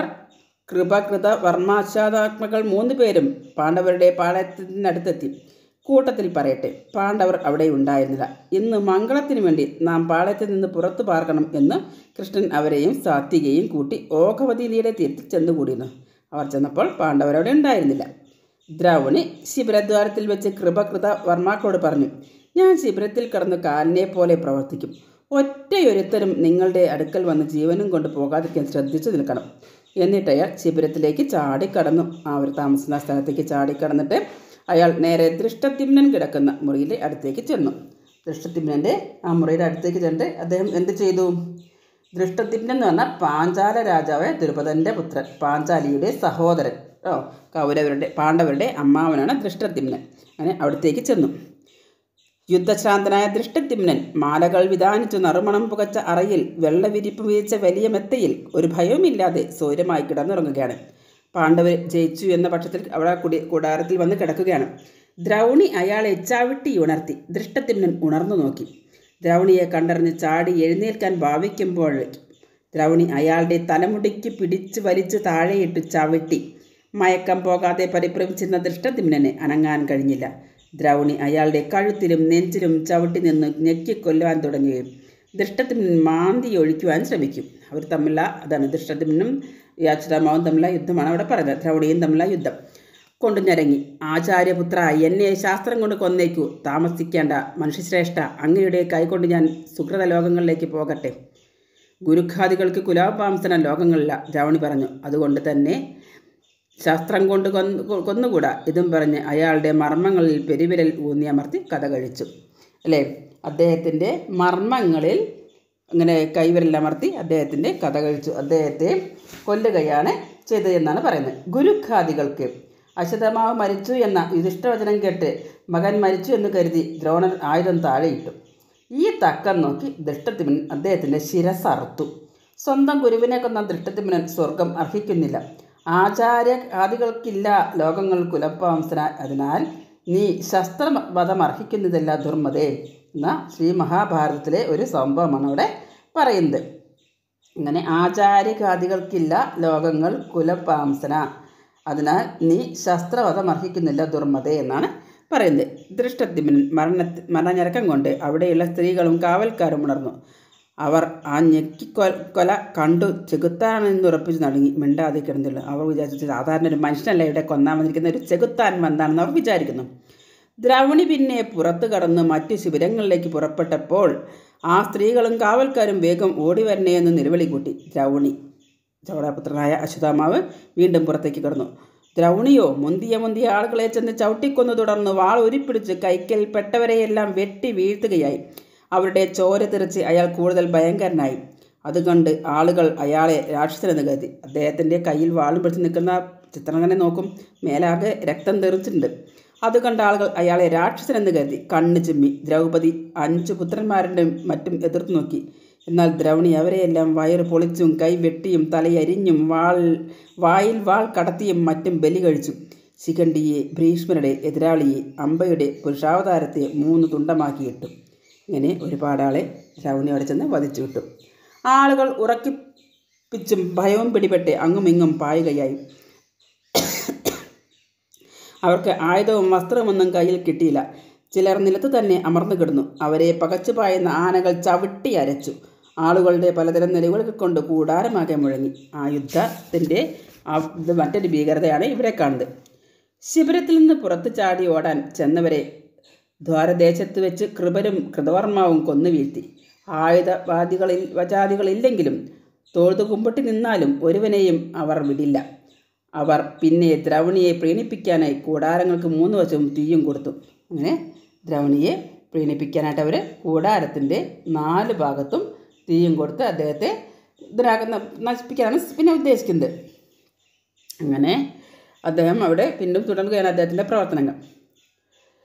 കൃപകൃത വർമാശാതാത്മകൾ മൂന്ന് പേരും പാണ്ഡവരുടെ പാളയത്തിനടുത്തെത്തി കൂട്ടത്തിൽ പറയട്ടെ പാണ്ഡവർ അവിടെ ഉണ്ടായിരുന്നില്ല ഇന്ന് മംഗളത്തിനു വേണ്ടി നാം പാളയത്തിൽ നിന്ന് പുറത്തു പാർക്കണം എന്ന് കൃഷ്ണൻ അവരെയും സാത്വികയും കൂട്ടി ഓഘവതിയിലെ തീരത്തിൽ ചെന്നുകൂടിയിരുന്നു അവർ ചെന്നപ്പോൾ പാണ്ഡവർ അവിടെ ഉണ്ടായിരുന്നില്ല ദ്രൗണി ശിബിരദ്വാരത്തിൽ വെച്ച് കൃപകൃത വർമാക്കളോട് പറഞ്ഞു ഞാൻ ശിബിരത്തിൽ കിടന്ന് കാലിനെ പോലെ പ്രവർത്തിക്കും ഒറ്റയൊരുത്തരും നിങ്ങളുടെ അടുക്കൽ വന്ന് ജീവനും കൊണ്ട് പോകാതിരിക്കാൻ ശ്രദ്ധിച്ചു നിൽക്കണം എന്നിട്ട് അയാൾ ശിബിരത്തിലേക്ക് ചാടിക്കടന്നു അവർ താമസിക്കുന്ന സ്ഥലത്തേക്ക് ചാടിക്കടന്നിട്ട് അയാൾ നേരെ ദൃഷ്ടത്തിമ്നൻ കിടക്കുന്ന മുറിയിലെ അടുത്തേക്ക് ചെന്നു ദൃഷ്ടത്തിമ്നൻ്റെ ആ മുറിയുടെ അടുത്തേക്ക് ചെന്നിട്ട് അദ്ദേഹം എന്ത് ചെയ്തു ദൃഷ്ടത്തിമ്നൻ എന്ന് പറഞ്ഞാൽ പാഞ്ചാല രാജാവായ തിരുപതൻ്റെ പുത്രൻ പാഞ്ചാലിയുടെ സഹോദരൻ ഓ കൗരവരുടെ പാണ്ഡവരുടെ അമ്മാവനാണ് ദൃഷ്ടത്തിമ്നൻ അങ്ങനെ അവിടത്തേക്ക് ചെന്നു യുദ്ധശ്രാന്തനായ ദൃഷ്ടത്തിമ്നൻ മാലകൾ വിധാനിച്ചു നറുമണം പുകച്ച അറയിൽ വെള്ളവിരിപ്പ് വീഴ്ച വലിയ മെത്തയിൽ ഒരു ഭയവുമില്ലാതെ സൗര്യമായി കിടന്നുറങ്ങുകയാണ് പാണ്ഡവർ ജയിച്ചു എന്ന പക്ഷത്തിൽ അവിടെ കുടി കൂടാരത്തിൽ വന്ന് കിടക്കുകയാണ് ദ്രൗണി അയാളെ ചവിട്ടി ഉണർത്തി ദൃഷ്ടത്തിമ്നൻ ഉണർന്നു നോക്കി ദ്രൗണിയെ കണ്ടറിഞ്ഞ് ചാടി എഴുന്നേൽക്കാൻ ഭാവിക്കുമ്പോൾ ദ്രൗണി അയാളുടെ തലമുടിക്ക് പിടിച്ചു വലിച്ച് താഴെയിട്ട് ചവിട്ടി മയക്കം പോകാതെ പരിഭ്രമിച്ചിരുന്ന ദൃഷ്ടത്തിമ്നന് അനങ്ങാൻ കഴിഞ്ഞില്ല ദ്രൗണി അയാളുടെ കഴുത്തിലും നെഞ്ചിലും ചവിട്ടി നിന്ന് ഞെക്കിക്കൊല്ലുവാൻ തുടങ്ങുകയും ദൃഷ്ടത്തിമ്നൻ മാന്തി ഒഴിക്കുവാൻ ശ്രമിക്കും അവർ തമ്മിലുള്ള അതാണ് ദൃഷ്ടത്തിനും യാചിതാമാവും തമ്മിലുള്ള യുദ്ധമാണ് അവിടെ പറയുന്നത് ദ്രൗണിയും തമ്മിലുള്ള യുദ്ധം കൊണ്ടു ഞരങ്ങി ആചാര്യപുത്ര എന്നെ ശാസ്ത്രം കൊണ്ട് കൊന്നേക്കൂ താമസിക്കേണ്ട മനുഷ്യശ്രേഷ്ഠ അങ്ങയുടെ കൈകൊണ്ട് ഞാൻ സുഹൃത ലോകങ്ങളിലേക്ക് പോകട്ടെ ഗുരുഖാദികൾക്ക് കുലാപാംസന ലോകങ്ങളില്ല രാവണി പറഞ്ഞു അതുകൊണ്ട് തന്നെ ശാസ്ത്രം കൊണ്ട് കൊന്ന് കൊന്നുകൂടാ ഇതും പറഞ്ഞ് അയാളുടെ മർമ്മങ്ങളിൽ പെരുവിരൽ ഊന്നിയമർത്തി കഥ കഴിച്ചു അല്ലേ അദ്ദേഹത്തിൻ്റെ മർമ്മങ്ങളിൽ അങ്ങനെ കൈവിരലമർത്തി അദ്ദേഹത്തിൻ്റെ കഥ കഴിച്ചു അദ്ദേഹത്തെ കൊല്ലുകയാണ് ചെയ്തതെന്നാണ് പറയുന്നത് ഗുരുഖാദികൾക്ക് അശ്വതമാവ് മരിച്ചു എന്ന യുധിഷ്ഠവചനം കേട്ട് മകൻ മരിച്ചു എന്ന് കരുതി ദ്രോണർ ആയുധം താഴെയിട്ടു ഈ തക്കം നോക്കി ദൃഷ്ടത്തിമൻ അദ്ദേഹത്തിൻ്റെ ശിരസറുത്തു സ്വന്തം ഗുരുവിനെ കൊന്ന ദൃഷ്ടത്തിമനൻ സ്വർഗം അർഹിക്കുന്നില്ല ആചാര്യ ആദികൾക്കില്ല ലോകങ്ങൾ കുലപ്പാംസന അതിനാൽ നീ ശസ്ത്രവധം അർഹിക്കുന്നതല്ല ദുർമതേ എന്ന ശ്രീ മഹാഭാരതത്തിലെ ഒരു സംഭവമാണ് അവിടെ പറയുന്നത് അങ്ങനെ ആചാര്യഘാതികൾക്കില്ല ലോകങ്ങൾ കുലപാംസന അതിനാൽ നീ ശസ്ത്രവധം അർഹിക്കുന്നില്ല ദുർമതേ എന്നാണ് പറയുന്നത് ദൃഷ്ടത്തിമൻ മരണ മരണഞ്ഞരക്കം കൊണ്ട് അവിടെയുള്ള സ്ത്രീകളും കാവൽക്കാരും ഉണർന്നു അവർ ആ ഞെക്കിക്കൊ കൊല കണ്ടു ചെകുത്താനെന്ന് ഉറപ്പിച്ച് നടുങ്ങി മിണ്ടാതെ കിടന്നുള്ളൂ അവർ വിചാരിച്ചു സാധാരണ ഒരു മനുഷ്യനല്ല ഇവിടെ കൊന്നാൻ വന്നിരിക്കുന്ന ഒരു ചെകുത്താൻ വന്നാണെന്ന് അവർ വിചാരിക്കുന്നു ദ്രൗണി പിന്നെ പുറത്തു കടന്ന് മറ്റു ശിബിരങ്ങളിലേക്ക് പുറപ്പെട്ടപ്പോൾ ആ സ്ത്രീകളും കാവൽക്കാരും വേഗം ഓടി വരണേ എന്ന് നിലവിളി കൂട്ടി ദ്രൗണി ചൗടാപുത്രനായ അശ്വതാമാവ് വീണ്ടും പുറത്തേക്ക് കടന്നു ദ്രൗണിയോ മുന്തിയ മുന്തിയ ആളുകളെ ചെന്ന് ചവിട്ടിക്കൊന്നു തുടർന്ന് വാൾ ഉരുപ്പിടിച്ച് കൈക്കൽ പെട്ടവരെയെല്ലാം വെട്ടി വീഴ്ത്തുകയായി അവരുടെ ചോര തെറിച്ച് അയാൾ കൂടുതൽ ഭയങ്കരനായി അതുകണ്ട് ആളുകൾ അയാളെ രാക്ഷസനെന്ന് കരുതി അദ്ദേഹത്തിൻ്റെ കയ്യിൽ വാളും പിടിച്ച് നിൽക്കുന്ന ചിത്രം തന്നെ നോക്കും മേലാകെ രക്തം തെറിച്ചിട്ടുണ്ട് അത് കണ്ട ആളുകൾ അയാളെ രാക്ഷസനെന്ന് കരുതി കണ്ണ് ചിമ്മി ദ്രൗപദി അഞ്ചു പുത്രന്മാരുടെ മറ്റും എതിർത്ത് നോക്കി എന്നാൽ ദ്രൗണി അവരെയെല്ലാം വയറ് പൊളിച്ചും കൈ വെട്ടിയും തലയരിഞ്ഞും വാൾ വായിൽ വാൾ കടത്തിയും മറ്റും ബലി കഴിച്ചു ശിഖണ്ഡിയെ ഭീഷ്മരുടെ എതിരാളിയെ അമ്പയുടെ പുരുഷാവതാരത്തെ മൂന്ന് തുണ്ടമാക്കിയിട്ടു ഇങ്ങനെ ഒരുപാട് ആളെ ദ്രൗണി അവിടെ ചെന്ന് വധിച്ചു വിട്ടു ആളുകൾ ഉറക്കിപ്പിച്ചും ഭയവും പിടിപെട്ട് അങ്ങുമിങ്ങും പായുകയായി അവർക്ക് ആയുധവും വസ്ത്രമൊന്നും കയ്യിൽ കിട്ടിയില്ല ചിലർ നിലത്ത് തന്നെ അമർന്നു കിടന്നു അവരെ പകച്ചു പായുന്ന ആനകൾ ചവിട്ടി അരച്ചു ആളുകളുടെ പലതരം നിലവിളകൾ കൊണ്ട് കൂടാരമാകെ മുഴങ്ങി ആ യുദ്ധത്തിൻ്റെ ആ ഇത് മറ്റൊരു ഭീകരതയാണ് ഇവിടെ കാണുന്നത് ശിബിരത്തിൽ നിന്ന് പുറത്തു ചാടി ഓടാൻ ചെന്നവരെ ദ്വാരദേശത്ത് വെച്ച് കൃപരും കൃതവർമാവും കൊന്നു വീഴ്ത്തി ആയുധവാദികളിൽ വചാദികളില്ലെങ്കിലും തോഴ്തു കുമ്പിട്ടി നിന്നാലും ഒരുവനെയും അവർ വിടില്ല അവർ പിന്നെ ദ്രൗണിയെ പ്രീണിപ്പിക്കാനായി കൂടാരങ്ങൾക്ക് മൂന്ന് വശവും തീയും കൊടുത്തു അങ്ങനെ ദ്രൗണിയെ പ്രീണിപ്പിക്കാനായിട്ട് അവർ കൂടാരത്തിൻ്റെ നാല് ഭാഗത്തും തീയും കൊടുത്ത് അദ്ദേഹത്തെ ഇതിനാകുന്ന നശിപ്പിക്കാനാണ് പിന്നെ ഉദ്ദേശിക്കുന്നത് അങ്ങനെ അദ്ദേഹം അവിടെ പിന്നും തുടരുകയാണ് അദ്ദേഹത്തിൻ്റെ പ്രവർത്തനങ്ങൾ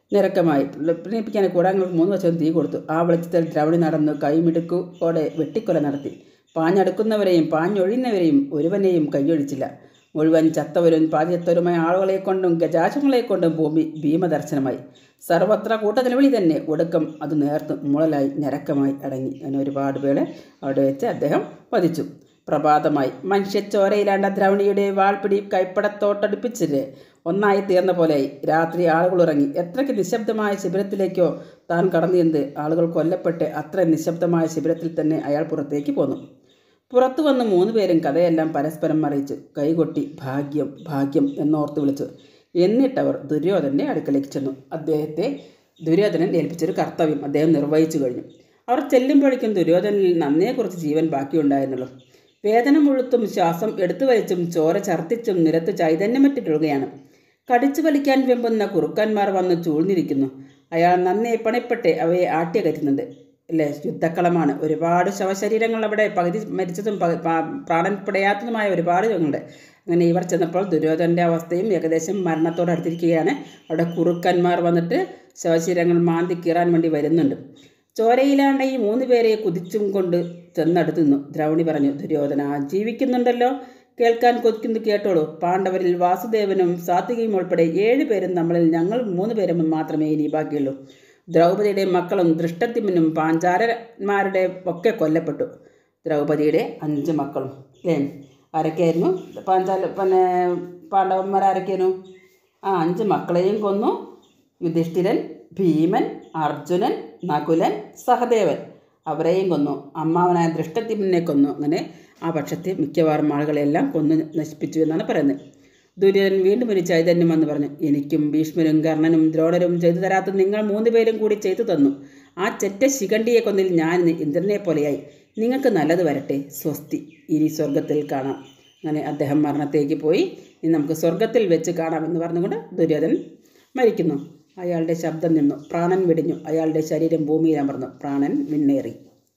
നിരക്കമായി പ്രണയിപ്പിക്കാൻ കൂടാങ്ങൾക്ക് മൂന്ന് വശവും തീ കൊടുത്തു ആ വെളിച്ചത്തിൽ ദ്രവണി നടന്നു കൈമിടുക്കോടെ വെട്ടിക്കൊല നടത്തി പാഞ്ഞടുക്കുന്നവരെയും പാഞ്ഞൊഴിയുന്നവരെയും ഒരുവനെയും കൈയൊഴിച്ചില്ല മുഴുവൻ ചത്തവരും പാതിയത്തവരുമായ ആളുകളെ കൊണ്ടും ഗജാശങ്ങളെ കൊണ്ടും ഭൂമി ഭീമദർശനമായി സർവത്ര കൂട്ടനിലവിളി തന്നെ ഒടുക്കം അത് നേർത്ത് മുളലായി ഞരക്കമായി അടങ്ങി അങ്ങനെ ഒരുപാട് പേളെ അവിടെ വെച്ച് അദ്ദേഹം വധിച്ചു പ്രഭാതമായി മനുഷ്യച്ചോരയിലാണ്ട ദ്രവണിയുടെ വാൾപിടി കൈപ്പടത്തോട്ടടുപ്പിച്ചില്ലേ ഒന്നായി തീർന്ന പോലെയായി രാത്രി ആളുകൾ ഉറങ്ങി എത്രയ്ക്ക് നിശബ്ദമായ ശിബിരത്തിലേക്കോ താൻ കടന്നിരുന്നത് ആളുകൾ കൊല്ലപ്പെട്ട് അത്ര നിശബ്ദമായ ശിബിരത്തിൽ തന്നെ അയാൾ പുറത്തേക്ക് പോന്നു പുറത്തു വന്ന് മൂന്ന് പേരും കഥയെല്ലാം പരസ്പരം അറിയിച്ചു കൈകൊട്ടി ഭാഗ്യം ഭാഗ്യം എന്നോർത്ത് വിളിച്ചു എന്നിട്ടവർ ദുര്യോധനൻ്റെ അടുക്കലേക്ക് ചെന്നു അദ്ദേഹത്തെ ദുര്യോധനൻ ഏൽപ്പിച്ചൊരു കർത്തവ്യം അദ്ദേഹം നിർവഹിച്ചു കഴിഞ്ഞു അവർ ചെല്ലുമ്പോഴേക്കും ദുര്യോധനിൽ നന്നേക്കുറിച്ച് ജീവൻ ബാക്കിയുണ്ടായിരുന്നുള്ളൂ വേദന മുഴുത്തും ശ്വാസം എടുത്തു വലിച്ചും ചോര ഛർദ്ദിച്ചും നിരത്ത് ചൈതന്യമറ്റിട്ടുകയാണ് കടിച്ചു വലിക്കാൻ വെമ്പുന്ന കുറുക്കന്മാർ വന്ന് ചൂഴ്ന്നിരിക്കുന്നു അയാൾ നന്നേ പണിപ്പെട്ട് അവയെ ആട്ടിയകറ്റുന്നുണ്ട് അല്ലേ യുദ്ധക്കളമാണ് ഒരുപാട് ശവശരീരങ്ങൾ അവിടെ പകുതി മരിച്ചതും പ- പ- പ്രാണൻ പിടയാത്തതുമായ ഒരുപാട് ഉണ്ട് അങ്ങനെ ഇവർ ചെന്നപ്പോൾ ദുര്യോധനൻ്റെ അവസ്ഥയും ഏകദേശം മരണത്തോട് അടുത്തിരിക്കുകയാണ് അവിടെ കുറുക്കന്മാർ വന്നിട്ട് ശവശരീരങ്ങൾ മാന്തി കീറാൻ വേണ്ടി വരുന്നുണ്ട് ചോരയിലാണ്ട ഈ മൂന്ന് പേരെ കുതിച്ചും കൊണ്ട് ചെന്നടുത്ത് നിന്നു ദ്രൗണി പറഞ്ഞു ദുര്യോധന ജീവിക്കുന്നുണ്ടല്ലോ കേൾക്കാൻ കൊതിക്കുന്നു കേട്ടോളൂ പാണ്ഡവരിൽ വാസുദേവനും സാത്വികയും ഉൾപ്പെടെ ഏഴ് പേരും നമ്മളിൽ ഞങ്ങൾ മൂന്ന് പേരും മാത്രമേ ഇനി ബാക്കിയുള്ളൂ ദ്രൗപദിയുടെ മക്കളും ദൃഷ്ടത്തിമനും പാഞ്ചാരന്മാരുടെ ഒക്കെ കൊല്ലപ്പെട്ടു ദ്രൗപദിയുടെ അഞ്ച് മക്കളും അല്ലേ ആരൊക്കെയായിരുന്നു പാഞ്ചാല പിന്നെ പാണ്ഡവന്മാർ ആരൊക്കെയായിരുന്നു ആ അഞ്ച് മക്കളെയും കൊന്നു യുധിഷ്ഠിരൻ ഭീമൻ അർജുനൻ നകുലൻ സഹദേവൻ അവരെയും കൊന്നു അമ്മാവനായ ദൃഷ്ടത്തിമിനെ കൊന്നു അങ്ങനെ ആ പക്ഷത്തെ മിക്കവാറും ആളുകളെല്ലാം കൊന്നു നശിപ്പിച്ചു എന്നാണ് പറയുന്നത് ദുര്യോധനൻ വീണ്ടും ഒരു ചൈതന്യം എന്ന് പറഞ്ഞു എനിക്കും ഭീഷ്മരും കർണനും ദ്രോണരും ചെയ്തു തരാത്ത നിങ്ങൾ മൂന്ന് പേരും കൂടി ചെയ്തു തന്നു ആ ചെറ്റ ശിഖണ്ഡിയെ കൊന്നിൽ ഞാൻ ഇന്ന് ഇന്ദ്രനെ പോലെയായി നിങ്ങൾക്ക് നല്ലത് വരട്ടെ സ്വസ്തി ഇനി സ്വർഗത്തിൽ കാണാം അങ്ങനെ അദ്ദേഹം മരണത്തേക്ക് പോയി ഇനി നമുക്ക് സ്വർഗത്തിൽ വെച്ച് കാണാമെന്ന് പറഞ്ഞുകൊണ്ട് ദുര്യോധനൻ മരിക്കുന്നു അയാളുടെ ശബ്ദം നിന്നു പ്രാണൻ വെടിഞ്ഞു അയാളുടെ ശരീരം ഭൂമിയിൽ അമർന്നു പ്രാണൻ വിണ്ണേറി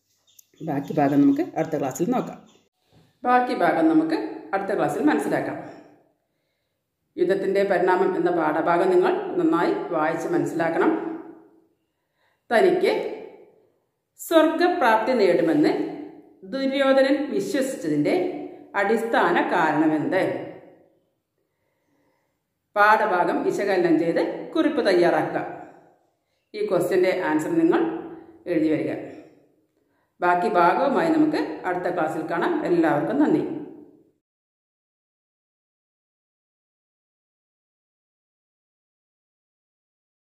ബാക്കി ഭാഗം നമുക്ക് അടുത്ത ക്ലാസ്സിൽ നോക്കാം ബാക്കി ഭാഗം നമുക്ക് അടുത്ത ക്ലാസ്സിൽ മനസ്സിലാക്കാം യുദ്ധത്തിൻ്റെ പരിണാമം എന്ന പാഠഭാഗം നിങ്ങൾ നന്നായി വായിച്ച് മനസ്സിലാക്കണം തനിക്ക് സ്വർഗപ്രാപ്തി നേടുമെന്ന് ദുര്യോധനൻ വിശ്വസിച്ചതിൻ്റെ അടിസ്ഥാന കാരണമെന്ത് പാഠഭാഗം വിശകലനം ചെയ്ത് കുറിപ്പ് തയ്യാറാക്കുക ഈ ക്വസ്റ്റ്യൻ്റെ ആൻസർ നിങ്ങൾ എഴുതി വരിക ബാക്കി ഭാഗവുമായി നമുക്ക് അടുത്ത ക്ലാസ്സിൽ കാണാം എല്ലാവർക്കും നന്ദി